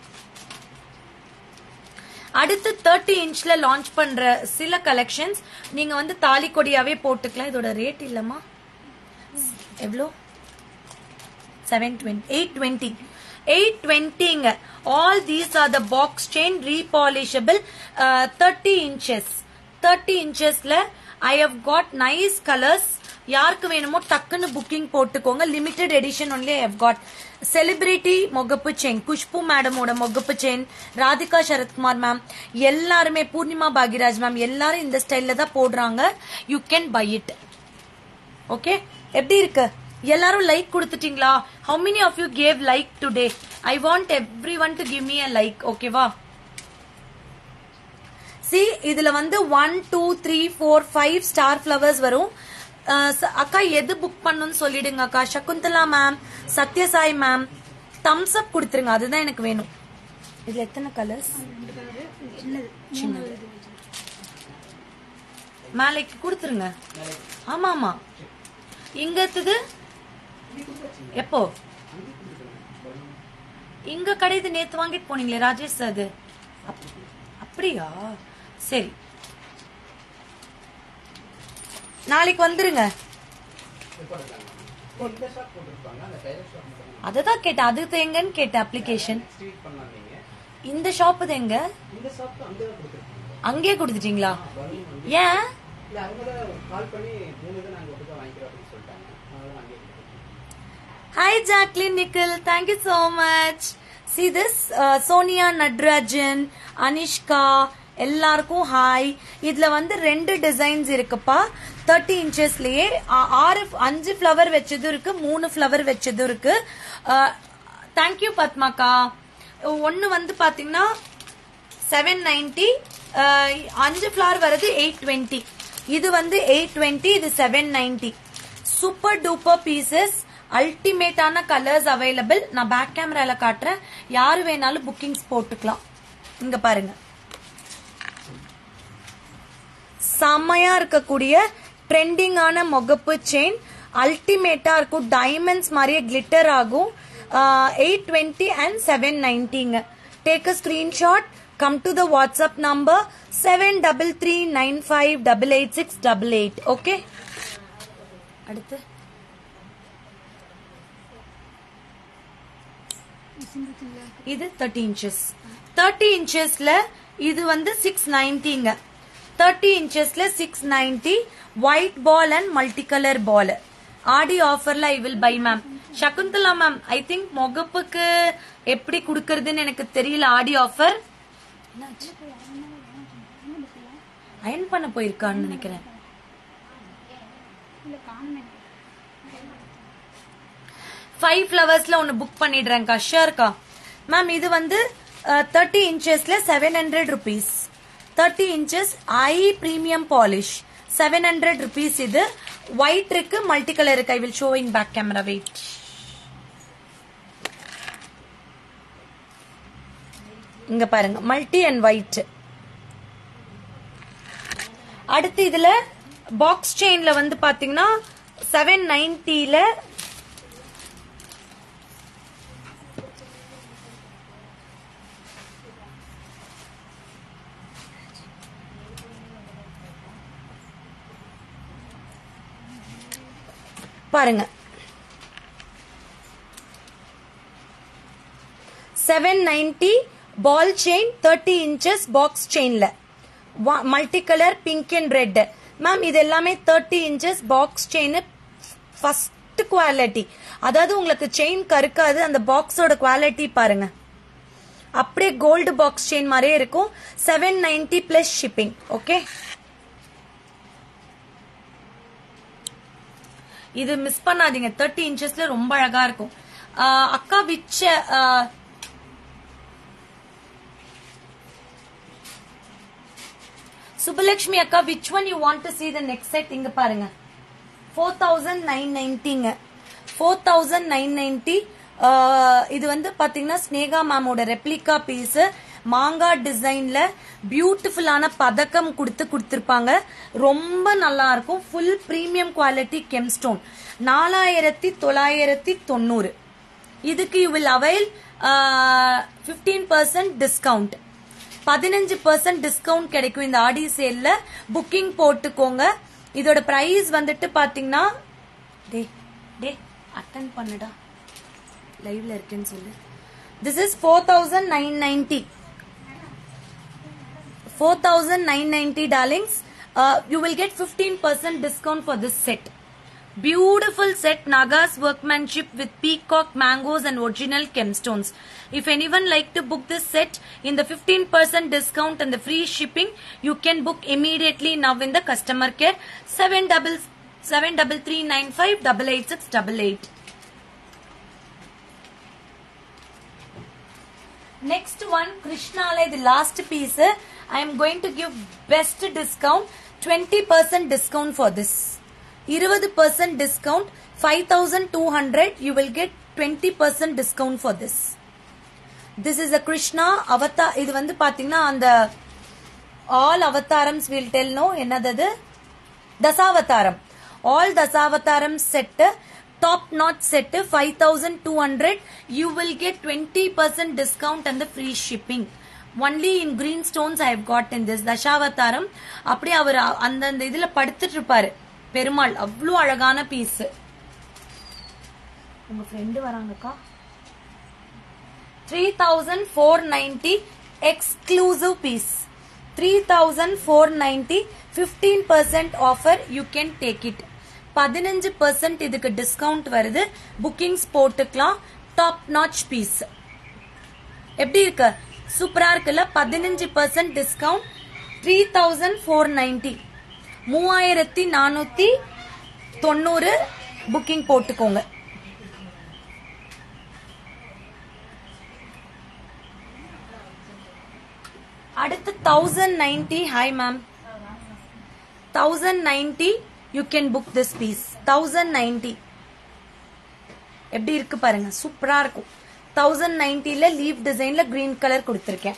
அடுத்து தேர்ட்டி இன்ச்ல லான்ச் பண்ற சில கலெக்ஷன்ஸ் நீங்க வந்து தாலி கொடியாவே போட்டுக்கலாம் இதோட ரேட் இல்லம்மா எவ்வளோ seven twenty eight twenty eight டுவெண்ட்டிங்க all these are the box chain repolishable thirty inches thirty இன்ச்சஸ்ல I have got nice colours யாருக்கு வேணுமோ டக்குன்னு புக்கிங் போட்டுக்கோங்க limited edition only I have got celebrity மொகப்பு செயின் குஷ்பு மேடமோட மொகப்பு செயின் ராதிகா சரத்குமார் மேம் எல்லாருமே பூர்ணிமா பாகிராஜ் மேம் எல்லாரும் இந்த ஸ்டைல்ல தான் போடுறாங்க you can buy it okay எப்படி இருக்கு எல்லாரும் லைக் கொடுத்துட்டீங்களா how many of you gave like today I want every one to give me a like ஓகேவா சி இதுல வந்து one two three four five star flowers வரும் அஹ் ச- அக்கா எது புக் பண்ணணும்னு சொல்லிடுங்க அக்கா Shakuntala ma'am Sathyasai ma'am thumbs up கொடுத்துருங்க அதுதான் எனக்கு வேணும் இதுல எத்தனை கலர்ஸ் சின்னது மேலைக்கு கொடுத்துருங்க ஆமா ஆமா இங்க இருக்குது எப்போ இங்க கடைது நேத்து வாங்கிட்டு போனீங்களே ராஜேஷ் அது அப்- அப்படியா சரி நாளைக்கு வந்துருங்க அததான் கேட்டேன் அது எங்கன்னு கேட்டேன் அப்ளிகேஷன் இந்த ஷாப் இது எங்க அங்கேயே கொடுத்துட்டீங்களா ஏன் இல்ல அவங்க தான் கால் பண்ணி மூணு இதை நாங்க ஒட்டுக்கா வாங்கிக்கிறோம் அப்படின்னு சொல்லிட்டாங்க அதனால அங்கேயே கொடுத்துருக்கோம். Hi Jacqueline Nikhil thank you so much see this Sonia Natarajan Anishka எல்லாருக்கும் ஹாய் இதுல வந்து ரெண்டு டிசைன்ஸ் இருக்குப்பா தேர்ட்டி இன்ச்சஸ்லயே ஆறு அஞ்சு ஃப்ளவர் வச்சதும் இருக்கு மூணு ஃப்ளவர் வச்சதும் இருக்கு தேங்க்யூ பத்மாக்கா ஒன்னு வந்து பாத்தீங்கன்னா செவன் நைன்டி அஞ்சு ஃபிளார் வருது எயிட் டுவெண்ட்டி இது வந்து எயிட் டுவெண்ட்டி இது seven ninety super duper pieces அல்டிமேட்டான கலர்ஸ் அவைலபிள் நான் பேக் கேமரால காட்டுறேன் யாரு வேணாலும் புக்கிங்ஸ் போட்டுக்கலாம் இங்க பாருங்க செம்மையா இருக்கக்கூடிய ட்ரெண்டிங்கான முகப்பு செயின் அல்டிமேட்டா இருக்கும் டைமண்ட்ஸ் மாதிரியே கிளிட்டர் ஆகும் எயிட் டுவெண்ட்டி அண்ட் செவன் நைன்டிங்க take a screenshot come to the WhatsApp number seven double three nine five double eight six double eight okay அடுத்து இது தேர்ட்டி இன்ச்சஸ் தேர்ட்டி இன்ச்சஸ்ல இது வந்து சிக்ஸ் நைன்டிங்க தேர்ட்டி இன்ச்சஸ்ல six ninety white ball and multi colour ball Aadi ஆஃபர்ல I will buy ma'am Shakuntala ma'am I think முகப்புக்கு எப்படி குடுக்கறதுன்னு எனக்கு தெரியல ஆடி ஆஃபர் அயன் பண்ண போயிருக்கான்னு நினைக்கிறேன் ஃபைவ் ஃப்ளவர்ஸ்ல ஒன்னு புக் பண்ணிடுறேன்க்கா ஷியர்க்கா மேம் இது வந்து தேர்ட்டி இன்ச்சஸ்ல seven hundred rupees thirty inches I premium polish seven hundred rupees இது ஒயிட் இருக்கு மல்டி கலர் இருக்கு I will showing back camera wait இங்க பாருங்க மல்டி அண்ட் ஒயிட் அடுத்து இதுல பாக்ஸ் செயின்ல வந்து பாத்தீங்கன்னா செவன் நைன்டில பாருங்க seven ninety ball chain thirty inches box செயின்ல multi colour pink and red ma'am இது எல்லாமே thirty inches box chain first quality அதாவது உங்களுக்கு செயின் கருக்காது அந்த பாக்ஸோட குவாலிட்டி பாருங்க அப்படியே கோல்டு பாக்ஸ் செயின் மாதிரியே இருக்கும் seven ninety plus shipping okay இது மிஸ் பண்ணாதீங்க தேர்ட்டி இன்ச்சஸ்ல ரொம்ப அழகா இருக்கும் ஆஹ் அக்கா விச்ச ஆஹ் சுபலட்சுமி அக்கா which one you want to see the next set இங்க பாருங்க ஃபோர் தௌசண்ட் நைன் நைன்டிங்க ஃபோர் தௌசண்ட் நைன் நைன்டி இது வந்து பாத்தீங்கன்னா ஸ்னேகா மேமோட ரெப்ளிகா பீஸ் மாங்கா டிசைன்ல பியூட்டிஃபுல்லான பதக்கம் கொடுத்து கொடுத்திருப்பாங்க ரொம்ப நல்லா இருக்கும் ஃபுல் பிரீமியம் குவாலிட்டி கெம்ஸ்டோன் நாலாயிரத்தி தொள்ளாயிரத்தி தொண்ணூறு இதுக்கு you will avail fifteen percent discount பதினஞ்சு பர்சன்ட் டிஸ்கவுண்ட் கிடைக்கும் இந்த ஆடி சேல்ல புக்கிங் போட்டுக்கோங்க இதோட பிரைஸ் வந்துட்டு பாத்தீங்கன்னா டே டே அட்டன் பண்ணுடா லைவ்ல இருக்குன்னு சொல்லு this is four thousand nine ninety four thousand nine ninety darlings you will get fifteen percent discount for this set Beautiful set Nagas workmanship with peacock mangoes and original gemstones. If anyone like to book this set in the 15% discount and the free shipping, you can book immediately now in the customer care seven double seven double three nine five double eight six double eight. Next one, Krishnala, the last piece. I am going to give best discount, 20% discount for this. 20% discount, 5200, you will get 20% discount for this. This is a Krishna avatar, இது வந்து பாத்தீங்கன்னா அந்த all avatharams will tell no என்னது Dasavatharam all Dasavatharam set top notch set 5200 you will get 20% discount and the free shipping only in green stones i have got in this Dasavatharam அப்படியே அவர் அந்த இதுல படுத்துட்டு இருப்பாரு பெருமாள் அவ்வளோ அழகான பீஸ் உங்க ஃப்ரெண்டு வராங்கக்கா three thousand four ninety exclusive piece three thousand four ninety fifteen percent offer you can take it பதினஞ்சு பர்சன்ட் இதுக்கு டிஸ்கவுண்ட் வருது புக்கிங்ஸ் போட்டுக்கலாம் டாப் நாச் பீஸ் எப்படி இருக்கு சூப்பரா இருக்குல்ல பதினஞ்சு percent discount three thousand four ninety மூவாயிரத்தி நானூத்தி தொண்ணூறு புக்கிங் போட்டுக்கோங்க அடுத்து thousand ninety hi ma'am thousand ninety you can book this piece thousand ninety எப்படி இருக்கு பாருங்க சூப்பரா இருக்கும் தௌசண்ட் நைன்டில லீவ் டிசைன்ல கிரீன் கலர் கொடுத்துருக்கேன்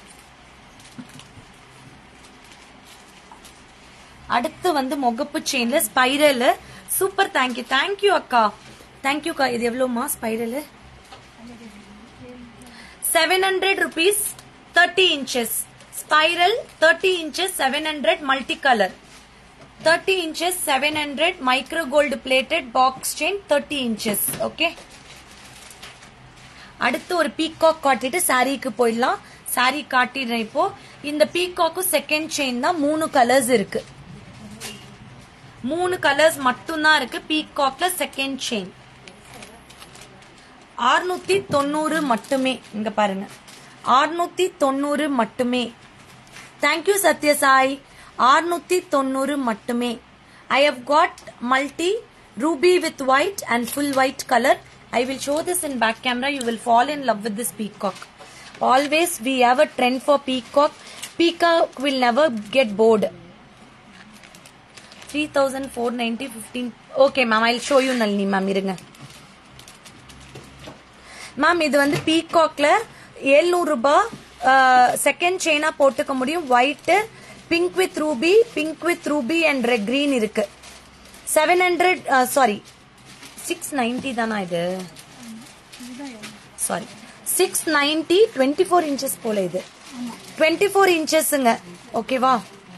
அடுத்து வந்து முகப்பு செயின்ல ஸ்பைரல் சூப்பர் தேங்க்யூ தேங்க்யூ அக்கா தேங்க்யூ அக்கா இது எவ்வளவுமா spiral seven hundred rupees thirty inches spiral thirty inches seven hundred multi colour thirty inches seven hundred micro gold plated box chain thirty inches okay அடுத்து ஒரு பீகாக் காட்டிட்டு சாரீக்கு போயிடலாம் சாரீ காட்டிடுறேன் இப்போ இந்த பீகாக்கும் செகண்ட் செயின் தான் மூணு கலர்ஸ் இருக்கு மூணு கலர்ஸ் மட்டும்தான் இருக்கு பீகாக்ல செகண்ட் செயின் ஆறுநூத்தி தொண்ணூறு மட்டுமே இங்க பாருங்க ஆறுநூத்தி தொண்ணூறு மட்டுமே தேங்க்யூ சத்யசாய் ஆறுநூத்தி தொண்ணூறு மட்டுமே I have got multi ruby with white and full white colour I will show this in back camera you will fall in love with this peacock always we have a trend for peacock peacock will never get bored three thousand four ninety fifteen okay ma'am I show you Nalini ma'am இருங்க மேம் இது வந்து பீகாக்ல எழுநூறு ரூபாய் செகண்ட் செயினா போட்டுக்க முடியும் white pink with ruby pink with ruby and green இருக்கு seven hundred sorry six ninety தானா இது sorry six ninety twenty four inches போல இது டுவெண்ட்டி ஃபோர் இன்ச்சஸ்ங்க ஓகேவா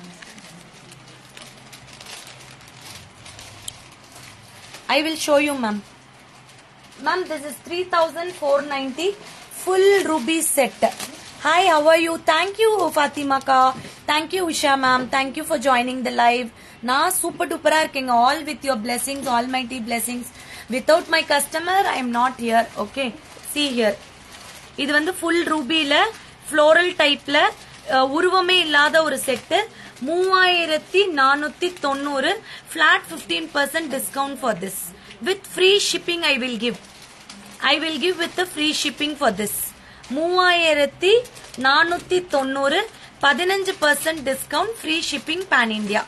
I will show you, ma'am. Ma'am, this is 3490 full ruby set. Hi, how are you? Thank you, Fatima ka. Thank you, Usha ma'am. Thank you for joining the live. நான் சூப்பர் டூப்பரா இருக்கேங்க all with your blessings all my the blessings without my customer I am not here okay see here இது வந்து ஃபுல் ரூபியில ஃப்ளோரல் டைப்ல உருவமே இல்லாத ஒரு செட்டு மூவாயிரத்தி நானூத்தி தொண்ணூறு flat fifteen percent discount for this with free shipping I will give I will give with free shipping for this மூவாயிரத்தி நானூத்தி தொண்ணூறு பதினஞ்சு percent discount free shipping pan India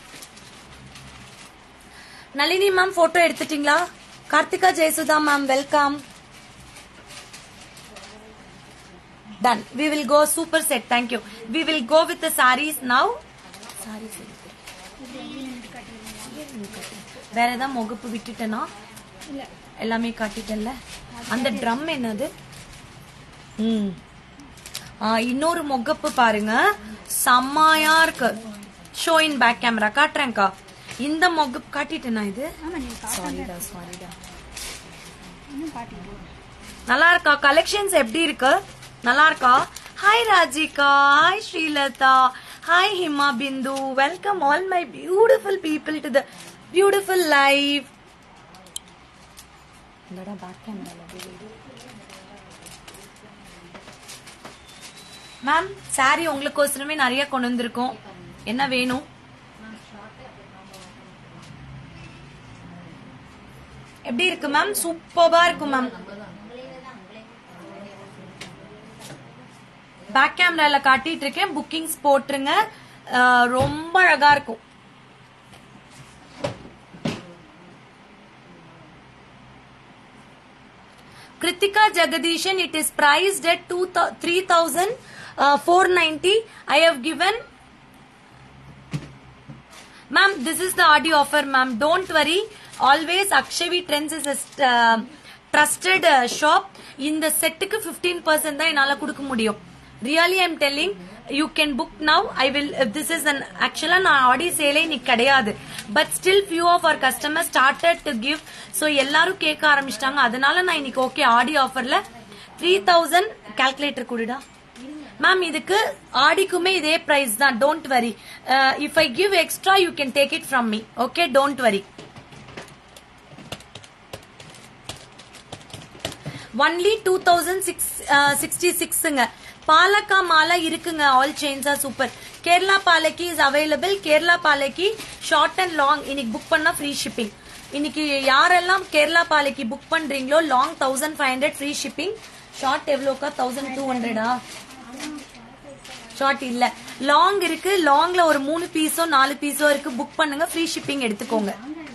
Nalini ma'am photo எடுத்துட்டீங்களா Karthika Jayasudha ma'am welcome Done. We will go super set. Thank you. We will go with the sarees now. Sarees இருக்கு. வேற ஏதாவது முகப்பு விட்டுட்டேனா எல்லாமே காட்டிட்டேன்ல அந்த ட்ரம் என்னது ம் ஆ, இன்னொரு முகப்பு பாருங்க செம்மையா இருக்கு ஷோ இன் பேக் கேமரா காட்டுறேன்க்கா இந்த முகப்பு காட்டிட்டேனா இது ஆமா நீங்க காட்ட சாரிடா சாரிடா இன்னும் காட்டிட்டு நல்லா இருக்கா கலெக்ஷன்ஸ் எப்படி இருக்கு நல்லா இருக்கா hi Rajika hi Srilatha hi Hima Bindu welcome all my beautiful people to the beautiful live ma'am sari உங்களுக்கோசரமே நிறைய கொண்டு வந்திருக்கோம் என்ன வேணும் எப்படி இருக்கு மேம் சூப்பர்பா இருக்கு மேம் பேக் கேமரால காட்டிட்டு இருக்கேன் புக்கிங்ஸ் போட்டுருங்க அஹ், ரொம்ப அழகா இருக்கும் Kritika Jagadishan, it is priced at two three thousand four ninety. I have given Ma'am, this is the audio offer, ma'am. Don't worry. Always Akshavi Trends is a uh, trusted uh, shop. இந்த செட்டுக்கு 15% தான் என்னால கொடுக்க முடியும் really I'm telling you can book now I will this is an ஆக்சுவலா நான் ஆடி சேலே இன்னைக்கு கிடையாது but still few of our customer started to give so எல்லாரும் கேட்க ஆரம்பிச்சிட்டாங்க அதனால நான் இன்னைக்கு ஓகே ஆடி ஆஃபர்ல த்ரீ தௌசண்ட் கால்குலேட்டர் கொடுடா மேம் இதுக்கு ஆடிக்குமே இதே பிரைஸ் தான் don't worry if I give extra you can take it from me okay don't worry only two thousand six sixty சிக்ஸுங்க பாலக்கா மாலை இருக்குங்க ஆல் செயின்ஸா சூப்பர் கேரளா பாலைக்கு இஸ் அவைலபிள் கேரளா பாலைக்கு ஷார்ட் அண்ட் லாங் இன்னைக்கு புக் பண்ணா ஃப்ரீ ஷிப்பிங் இன்னைக்கு யாரெல்லாம் கேரளா பாலைக்கு புக் பண்றீங்களோ long thousand five hundred free shipping short எவ்வளோக்கா தௌசண்ட் டூ ஹண்ட்ரடா ஷார்ட் இல்ல லாங் இருக்கு லாங்ல ஒரு மூணு பீஸோ நாலு பீஸோ இருக்கு புக் பண்ணுங்க ஃப்ரீ ஷிப்பிங் எடுத்துக்கோங்க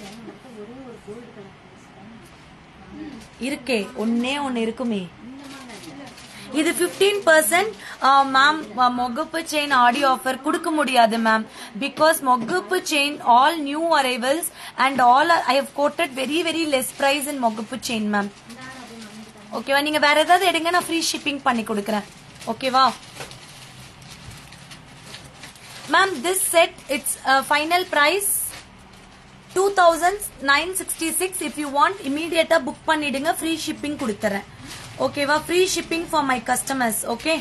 இருக்கே ஒன்னே ஒன்னு இருக்குமே இது 15% பர்சன்ட் மேம் மொகப்பு செயின் ஆடியோ ஆஃபர் கொடுக்க முடியாது மேம் பிகாஸ் மொகப்பு chain all new arrivals and all I have quoted very very less price in மொகப்பு செயின் மேம் ஓகேவா நீங்க வேற ஏதாவது எடுங்க நான் ஃப்ரீ ஷிப்பிங் பண்ணி கொடுக்குறேன் ஓகேவா ma'am this set it's final price two thousand nine sixty six if you want இமீடியட்டா புக் பண்ணிடுங்க ஃப்ரீ ஷிப்பிங் கொடுத்துறேன் ஓகேவா free shipping for my customers okay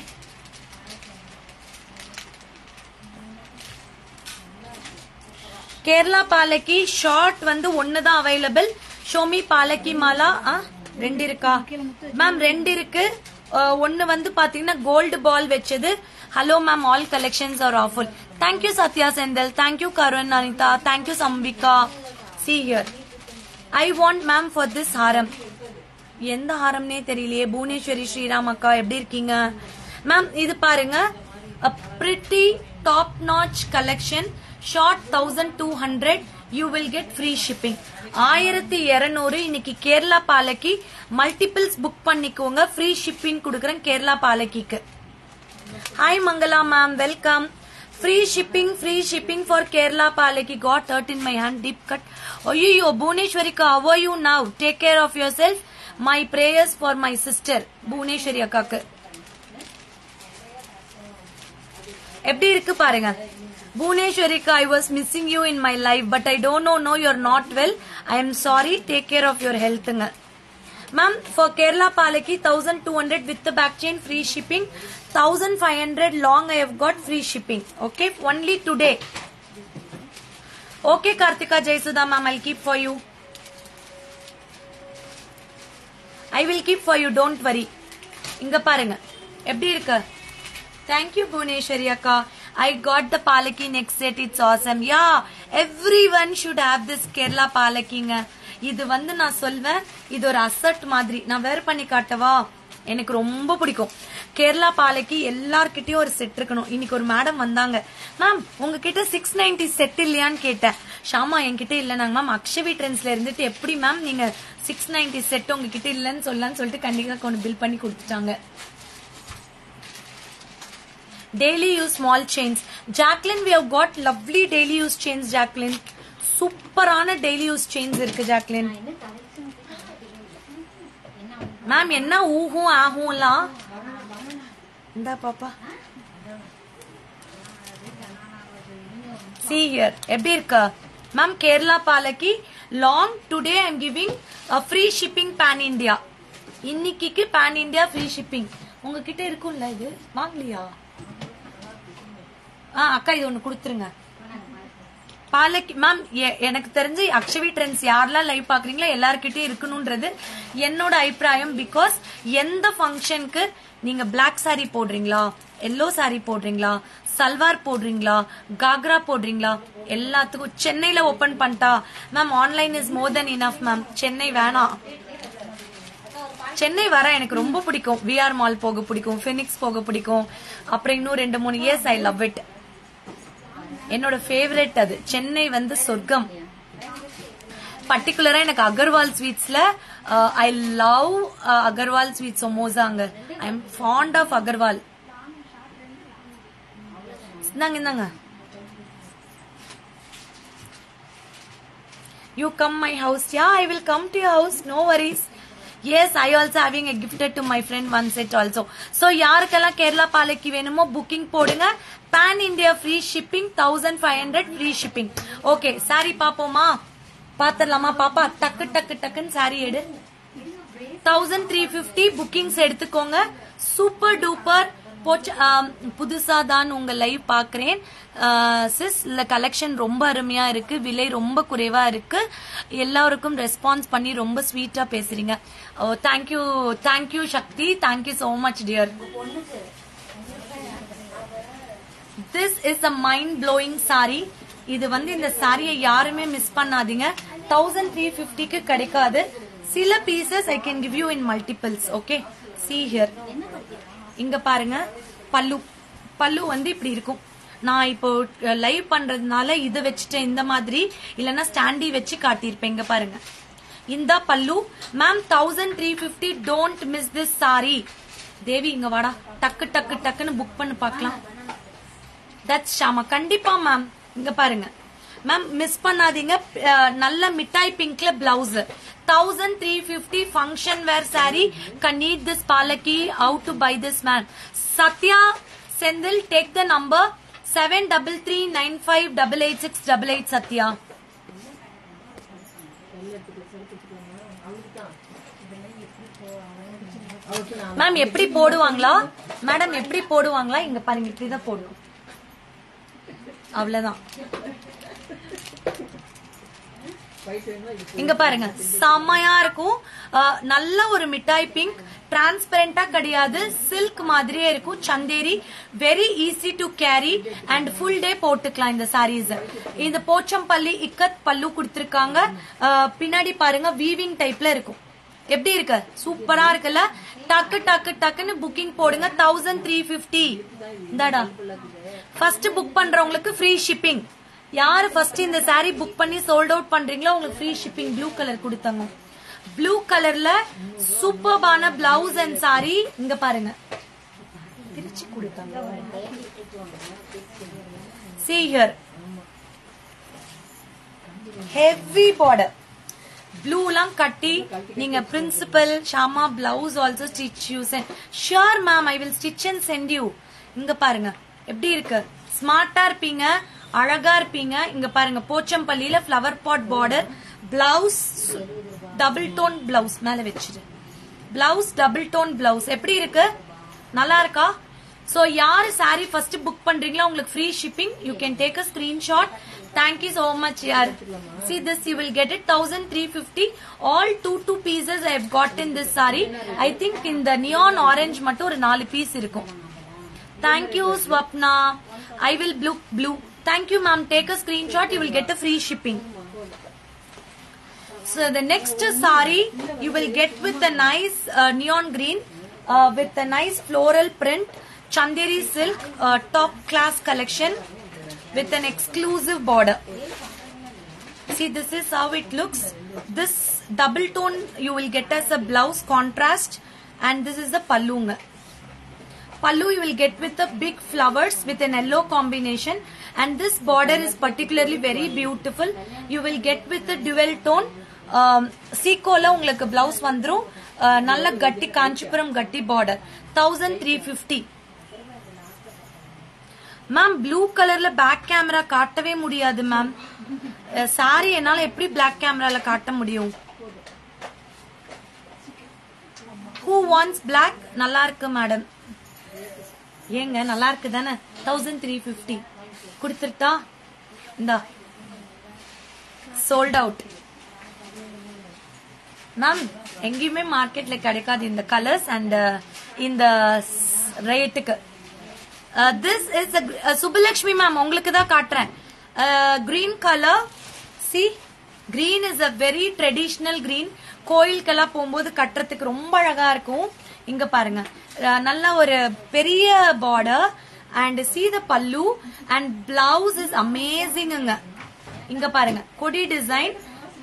Kerala பாலக்கி ஷார்ட் வந்து ஒன்னு தான் அவைலபிள் ஷோமி பாலக்கி மாலா ரெண்டு இருக்கா மேம் ரெண்டு இருக்கு அஹ், ஒன்னு வந்து பாத்தீங்கன்னா கோல்டு பால் வச்சது hello ma'am all collections are awful thank you Sathya Senthil thank you Karun Anitha thank you Champika see here I want ma'am for this ஹாரம் எந்த ஹாரம்னே தெரியலையே புவனேஸ்வரி ஸ்ரீராம் அக்கா எப்படி இருக்கீங்க மேம் இது பாருங்க a pretty top notch collection short thousand two hundred you will get free shipping ஆயிரத்தி இருநூறு இன்னைக்கு கேரளா பாலக்கி மல்டிபிள்ஸ் புக் பண்ணிக்கோங்க ஃப்ரீ ஷிப்பிங் கொடுக்குறேன் கேரளா பாலக்கிக்கு hi Mangala ma'am welcome free shipping free shipping for Kerala பாலக்கி got hurt in my hand deep cut ஐயோ புவனேஸ்வரிக்கா how are you now take care of yourself my prayers for my sister Bhuvaneswari அக்காக்கு எப்படி இருக்கு பாருங்க புவனேஸ்வரிக்கா I was missing you in my life but I don't know no you're not well I am sorry take care of your ஹெல்த்துங்க மேம் ஃபார் கேரளா பாலக்கி thousand two hundred with back chain free shipping thousand five hundred long I have got free shipping okay only today okay Karthika Jayasudha ma'am I keep for you I will keep for you don't worry இங்க பாருங்க எப்படி இருக்கு தேங்க்யூ புவனேஸ்வரி அக்கா ஐ காட் த பாலக்கி next set it's awesome yeah everyone should have this Kerala பாலக்கிங்க இது வந்து நான் சொல்வேன் இது ஒரு அசட் மாதிரி நான் வேர் பண்ணி காட்டவா எனக்கு ரொம்ப பிடிக்கும் கேரளா பாலைக்கு எல்லார்கிட்டயும் ஒரு செட் இருக்கணும் இன்னைக்கு ஒரு மேடம் வந்தாங்க மேம் உங்ககிட்ட சிக்ஸ் நைன்டி செட் இல்லையான்னு கேட்டேன் ஷாமா என்கிட்ட இல்லைனாங்க மேம் அக்ஷவி ட்ரெண்ட்ஸ்ல இருந்துட்டு எப்படி மேம் நீங்க சிக்ஸ் நைன்டி செட் உங்ககிட்ட இல்லைன்னு சொல்லலாம்னு சொல்லிட்டு கண்டிப்பா கொண்டு பில் பண்ணி கொடுத்துட்டாங்க daily use small chains jacqueline we have got lovely daily use chains jacqueline சூப்பரான டெய்லி யூஸ் செயின்ஸ் இருக்கு ஜாக்லின் மேம் என்ன ஊஹும் ஆஹும்லாம் இந்தா பாப்பா see here எப்படி இருக்கு மேம் கேரளா பாலக்கி long today I am giving free shipping pan India இன்னைக்கு பேன் இந்தியா ஃப்ரீ ஷிப்பிங் உங்ககிட்ட இருக்கும்ல இது வாங்கலையா ஆ அக்கா இது ஒண்ணு கொடுத்துருங்க பாலக்கி மேம் எனக்கு தெரிஞ்சு அக்ஷவி ட்ரெண்ட்ஸ் யாரெல்லாம் லைவ் பாக்குறீங்களோ எல்லார்கிட்டயும் இருக்கணும்ன்றது என்னோட அபிப்பிராயம் பிகாஸ் எந்த ஃபங்க்ஷனுக்கு நீங்க பிளாக் saree போடுறீங்களா எல்லோ saree போடுறீங்களா சல்வார் போடுறீங்களா காக்ரா போடுறீங்களா எல்லாத்துக்கும் சென்னையில ஓபன் பண்ணிட்டா ma'am online is more than enough ma'am Chennai வேணாம் சென்னை வர எனக்கு ரொம்ப பிடிக்கும் விஆர் மால் போக பிடிக்கும் பினிக்ஸ் போக பிடிக்கும் அப்புறம் இன்னும் ரெண்டு மூணு இயர்ஸ் ஐ லவ் இட் என்னோட ஃபேவரட் அது சென்னை வந்து சொர்க்கம் பர்டிகுலரா எனக்கு அகர்வால் ஸ்வீட்ஸ்ல ஐ லவ் அகர்வால் ஸ்வீட் சமோசாங்க I am fond of Agarwal இந்தாங்க இந்தாங்க You come my house. Yeah, I will come to your house. No worries. Yes, I also having a gifted to my friend one set also. So யாருக்கெல்லாம் கேரளா பாலைக்கு வேணுமோ புக்கிங் போடுங்க pan India free shipping thousand five hundred free shipping okay saree பாப்போமா பாத்திரலாமா பாப்பா டக்கு டக்கு டக்குன்னு சாரி எடு தௌசண்ட் த்ரீ பிப்டி புக்கிங்ஸ் எடுத்துக்கோங்க சூப்பர் டூப்பர் போச்சு ஆம், புதுசா தான் உங்க லைவ் பாக்குறேன் சிஸ் இந்த கலெக்ஷன் ரொம்ப அருமையா இருக்கு விலை ரொம்ப குறைவா இருக்கு எல்லாருக்கும் ரெஸ்பான்ஸ் பண்ணி ரொம்ப ஸ்வீட்டா பேசுறீங்க oh thank you thank you Sakthi thank you so much dear this is a mind blowing saree இது வந்து இந்த சாரியை யாருமே மிஸ் பண்ணாதீங்க தௌசண்ட் த்ரீ பிப்டிக்கு கிடைக்காது சில pieces I can give you in multiples okay see here இங்க பாருங்க பல்லு பல்லு வந்து இப்படி இருக்கும் நான் இப்போ லைவ் பண்றதுனால இது வச்சுட்டேன் இந்த மாதிரி இல்லைன்னா ஸ்டாண்டி வச்சு காட்டியிருப்பேன் இங்க பாருங்க இந்த pallu ma'am thousand three fifty don't miss this saree Devi இங்க வாடா டக்கு டக்கு டக்குன்னு புக் பண்ணி பார்க்கலாம் தட்ஸ் ஷாமா கண்டிப்பா மேம் இங்க பாருங்க மேம் மிஸ் பண்ணாதீங்க அஹ், நல்ல மிட்டாய் பிங்க்ல blouse thousand three fifty function wear saree can need this பாலக்கி how to buy this ma'am Sathya Senthil take the number seven double three nine five double eight six double eight Sathya ma'am எப்படி போடுவாங்களா மேடம் எப்படி போடுவாங்களா இங்க பாருங்க இப்படிதான் போடணும் அவ்வளவுதான் இங்க பாருங்க செம்மையா இருக்கும் அஹ், நல்ல ஒரு மிட்டாய் பிங்க் டிரான்ஸ்பரண்டா கிடையாது சில்க் மாதிரியே இருக்கும் Chanderi very easy to carry and full day போட்டுக்கலாம் இந்த சாரீஸ் இந்த போச்சம்பள்ளி இக்கத் பல்லு கொடுத்திருக்காங்க அஹ், பின்னாடி பாருங்க வீவிங் டைப்ல இருக்கும் எப்படி இருக்கு சூப்பரா இருக்குல்ல டக்கு டக்கு டக்குன்னு புக்கிங் போடுங்க தௌசண்ட் த்ரீ பிப்டி இந்தாடா ஃபர்ஸ்ட் புக் பண்றவங்களுக்கு ஃப்ரீ ஷிப்பிங் யாரு ஃபர்ஸ்ட் இந்த saree புக் பண்ணி சோல்ட் அவுட் பண்றீங்களோ உங்களுக்கு ஃப்ரீ ஷிப்பிங் ப்ளூ கலர் கொடுத்தாங்க ப்ளூ கலர்ல சூப்பர்பான பிளவுஸ் அண்ட் saree இங்க பாருங்க பிரிச்சு கொடுத்தாங்க see here ஹெவி பார்டர் ப்ளூலாம் கட்டி நீங்க principal Shama blouse also stitch use sure ma'am I will stitch and send you இங்க பாருங்க எப்படி இருக்கு ஸ்மார்ட்டா இருப்பீங்க அழகா இருப்பீங்க இங்க பாருங்க போச்சம்பள்ளியில flower pot border blouse double tone blouse மேல வச்சிரு பிளவுஸ் டபுள் டோன் பிளவுஸ் எப்படி இருக்கு நல்லா இருக்கா சோ யாரு saree ஃபர்ஸ்ட் புக் பண்றீங்களோ உங்களுக்கு free shipping you can take a screenshot thank you so much யார் see this you will get it 1350 all two two pieces i have got in this saree i think இந்த neon orange மட்டும் ஒரு நாலு பீஸ் இருக்கும் thank you swapna i will blue blue thank you ma'am take a screenshot you will get a free shipping so the next sari you will get with a nice uh, neon green uh, with a nice floral print chanderi silk uh, top class collection with an exclusive border see this is how it looks this double tone you will get as a blouse contrast and this is the pallunga pallu you will get with the big flowers with an yellow combination and this border is particularly very beautiful you will get with the dual tone um, சீக்கோல உங்களுக்கு பிளவுஸ் வந்துரும் அஹ், நல்ல கட்டி காஞ்சிபுரம் கட்டி border thousand three fifty ma'am blue கலர்ல பேக் கேமரா காட்டவே முடியாது மேம் சாரி என்னால எப்படி பிளாக் கேமரால காட்ட முடியும் ஹூ வாண்ட்ஸ் பிளாக் நல்லா இருக்கு மேடம் ஏங்க நல்லா இருக்கு தானே தௌசண்ட் த்ரீ பிப்டி கொடுத்துருட்டா இந்தா சோல்ட் அவுட் மேம் எங்கேயுமே மார்க்கெட்ல கிடைக்காது இந்த கலர்ஸ் அண்ட் இந்த ரேட்டுக்கு திஸ் இஸ் சுபலட்சுமி மேம் உங்களுக்கு தான் காட்டுறேன் green colour see green is a very traditional green கோயிலுக்கெல்லாம் போகும்போது கட்டுறதுக்கு ரொம்ப அழகா இருக்கும் இங்க பாருங்க அஹ், நல்ல ஒரு பெரிய பார்டர் அண்ட் சி த பல்லு அண்ட் பிளவுஸ் இஸ் அமேசிங்குங்க இங்க பாருங்க கொடி டிசைன்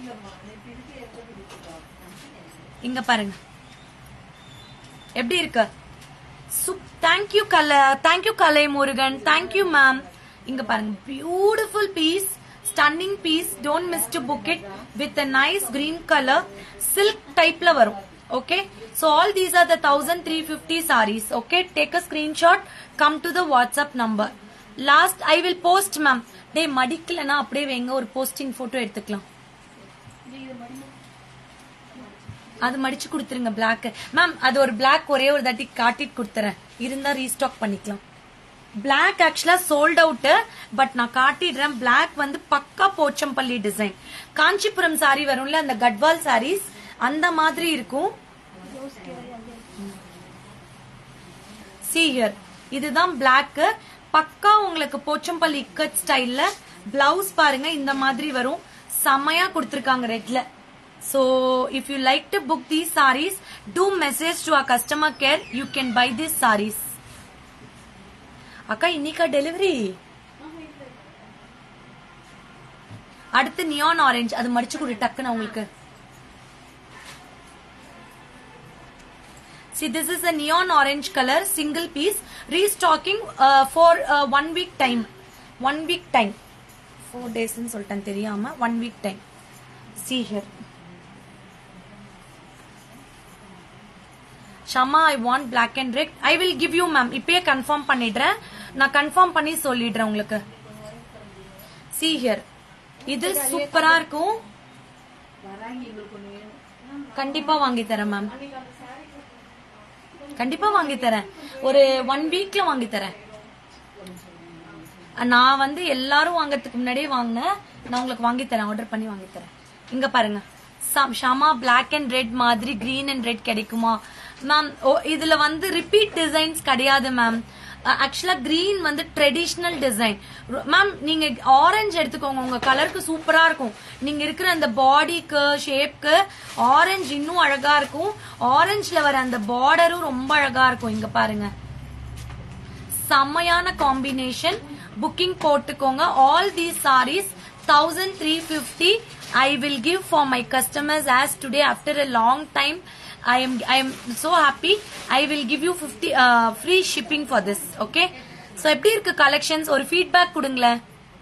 இங்க பாருங்க எப்படி இருக்கு thank you Kala thank you Kalai Murugan thank you ma'am இங்க பாருங்க beautiful piece stunning piece don't miss to book it with a nice green colour silk டைப்ல வரும் okay so all these are the 1350 sarees okay take a screenshot come to the whatsapp number last i will post ma'am டேய் மடிக்கலனா அப்படியே வைங்க ஒரு போஸ்டிங் போட்டோ எடுத்துக்கலாம் அது மடிச்சு கொடுத்துருங்க பிளாக் மேம் அது ஒரு பிளாக் ஒரே ஒரு தாட்டி காட்டிட்டு கொடுத்துறேன் இருந்தா ரீஸ்டாக் பண்ணிக்கலாம் பிளாக் ஆக்சுவலா சோல்ட் அவுட் பட் நான் காட்டிடுறேன் பிளாக் வந்து பக்கா போச்சம்பள்ளி டிசைன் காஞ்சிபுரம் சாரி வரும்ல அந்த கட்வால் சாரீஸ் அந்த மாதிரி இருக்கும் சி ஹியர் இதுதான் பிளாக் பக்கா உங்களுக்கு போச்சம்பள்ளி இக்கட் ஸ்டைல்ல பிளவுஸ் பாருங்க இந்த மாதிரி வரும் செமையா கொடுத்திருக்காங்க ரெட்ல so if you like to book these sarees do message to our customer care you can buy these sarees அக்கா இன்னைக்கா டெலிவரி அடுத்து நியான் ஆரஞ்சு அது மடிச்சு கொடு டக்குன்னு உங்களுக்கு See, this is a neon orange color, single piece. Restocking uh, for uh, one week time. One week time. Four days ன்னு சொல்லிட்டேன் தெரியாம one week time. See here. Shama I want black and red I will give you ma'am இப்பயே கன்ஃபார்ம் பண்ணிடுறேன் நான் கன்ஃபார்ம் பண்ணி சொல்லிடுறேன் உங்களுக்கு சி ஹியர் இது சூப்பரா இருக்கும் கண்டிப்பா வாங்கி தரேன் மேம் கண்டிப்பா வாங்கி தரேன் ஒரு ஒன் வீக்ல வாங்கி தரேன் நான் வந்து எல்லாரும் வாங்கறதுக்கு முன்னாடியே வாங்கினேன் நான் உங்களுக்கு வாங்கி தரேன் ஆர்டர் பண்ணி வாங்கி தரேன் இங்க பாருங்க சம்- ஷமா பிளாக் அண்ட் ரெட் மாதிரி கிரீன் அண்ட் ரெட் கிடைக்குமா மேம் இதுல வந்து ரிப்பீட் டிசைன்ஸ் கிடையாது மேம் ஆக்சுவலா கிரீன் வந்து ட்ரெடிஷ்னல் டிசைன் மேம் நீங்க ஆரஞ்சு எடுத்துக்கோங்க உங்க கலருக்கு சூப்பரா இருக்கும் நீங்க இருக்கிற அந்த பாடிக்கு ஷேப்க்கு ஆரஞ்சு இன்னும் அழகா இருக்கும் ஆரஞ்சுல வர அந்த பார்டரும் ரொம்ப அழகா இருக்கும் இங்க பாருங்க செம்மையான காம்பினேஷன் புக்கிங் போட்டுக்கோங்க all these sarees thousand three fifty I will give for my customers as today after a long time I am I am so happy I will give you fifty free shipping for this okay so எப்படி இருக்கு கலெக்ஷன்ஸ் ஒரு ஃபீட்பேக் கொடுங்களேன்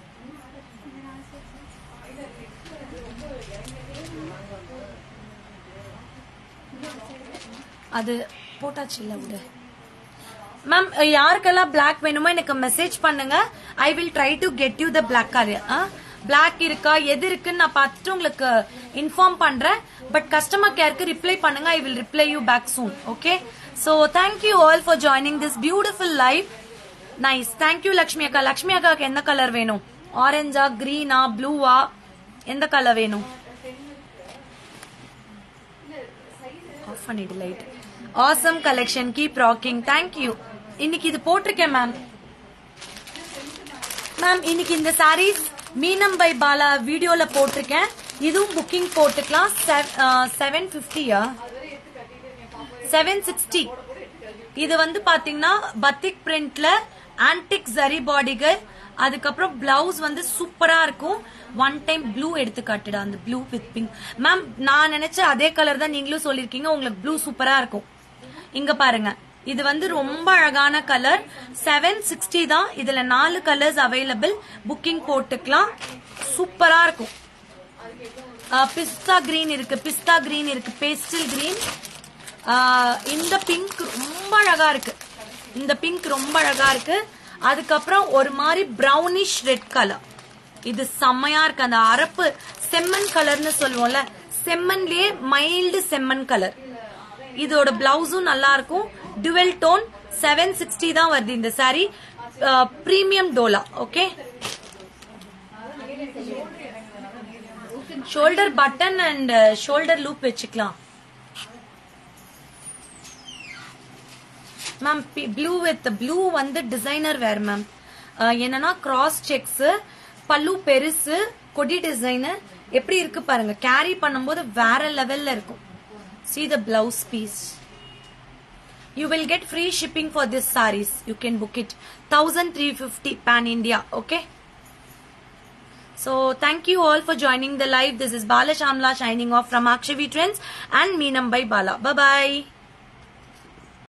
அது போட்டாச்சு இல்ல விடு மேம் யாருக்கெல்லாம் Black வேணுமோ எனக்கு மெசேஜ் பண்ணுங்க I will try to get you the black colour Black இருக்கா எது இருக்குன்னு நான் பார்த்துட்டு உங்களுக்கு இன்ஃபார்ம் பண்றேன் பட் கஸ்டமர் கேருக்கு ரிப்ளை பண்ணுங்க I will reply you back soon okay so thank you all for joining this beautiful live nice thank you Lakshmi அக்கா லக்ஷ்மி அக்காக்கு எந்த கலர் வேணும் ஆரஞ்சா கிரீனா ப்ளூவா எந்த கலர் வேணும் ஆஃப் பண்ணிடு light awesome collection keep rocking thank you இன்னைக்கு இது போட்டிருக்கேன் மேம் மேம் இன்னைக்கு இந்த sarees மீனம் பை பாலா வீடியோல போட்டிருக்கேன் இதுவும் புக்கிங் போட்டுக்கலாம் செவன் பிப்டியா செவன் சிக்ஸ்டி இது வந்து பாத்தீங்கன்னா பத்திக் பிரிண்ட்ல ஆன்டிக் ஜரி பாடிகள் அதுக்கப்புறம் பிளவுஸ் வந்து சூப்பரா இருக்கும் ஒன் டைம் ப்ளூ எடுத்து காட்டுடா அந்த ப்ளூ வித் பிங்க் மேம் நான் நினைச்ச அதே கலர் தான் நீங்களும் சொல்லிருக்கீங்க உங்களுக்கு ப்ளூ சூப்பரா இருக்கும் இங்க பாருங்க இது வந்து ரொம்ப அழகான கலர் செவன் சிக்ஸ்டி தான் இதுல நாலு கலர்ஸ் அவைலபிள் புக்கிங் போட்டுக்கலாம் சூப்பரா இருக்கும் பிஸ்தா கிரீன் இருக்கு பிஸ்தா கிரீன் இருக்கு பேஸ்டல் கிரீன் இந்த பிங்க் ரொம்ப அழகா இருக்கு இந்த பிங்க் ரொம்ப அழகா இருக்கு அதுக்கப்புறம் ஒரு மாதிரி பிரவுனிஷ் ரெட் கலர் இது செம்மையா இருக்கு அந்த அரப்பு செம்மண் கலர்னு சொல்லுவோம்ல செம்மன்லயே மைல்டு செம்மண் கலர் இதோட பிளவுஸும் நல்லா இருக்கும் டுவெல் டோன் செவன் சிக்ஸ்டி தான் வருது இந்த saree premium Dola okay shoulder button and shoulder loop வச்சுக்கலாம் மேம் ப்ளூ வித் ப்ளூ வந்து டிசைனர் வேர் மேம் என்னன்னா கிராஸ் செக்ஸ் பல்லு பெருசு கொடி டிசைனர் எப்படி இருக்கு பாருங்க கேரி பண்ணும்போது வேற லெவல்ல இருக்கும் see the blouse piece you will get free shipping for this sarees you can book it 1350 pan india okay so thank you all for joining the live this is bala shamla shining off from akshavi trends and meenam by bala bye bye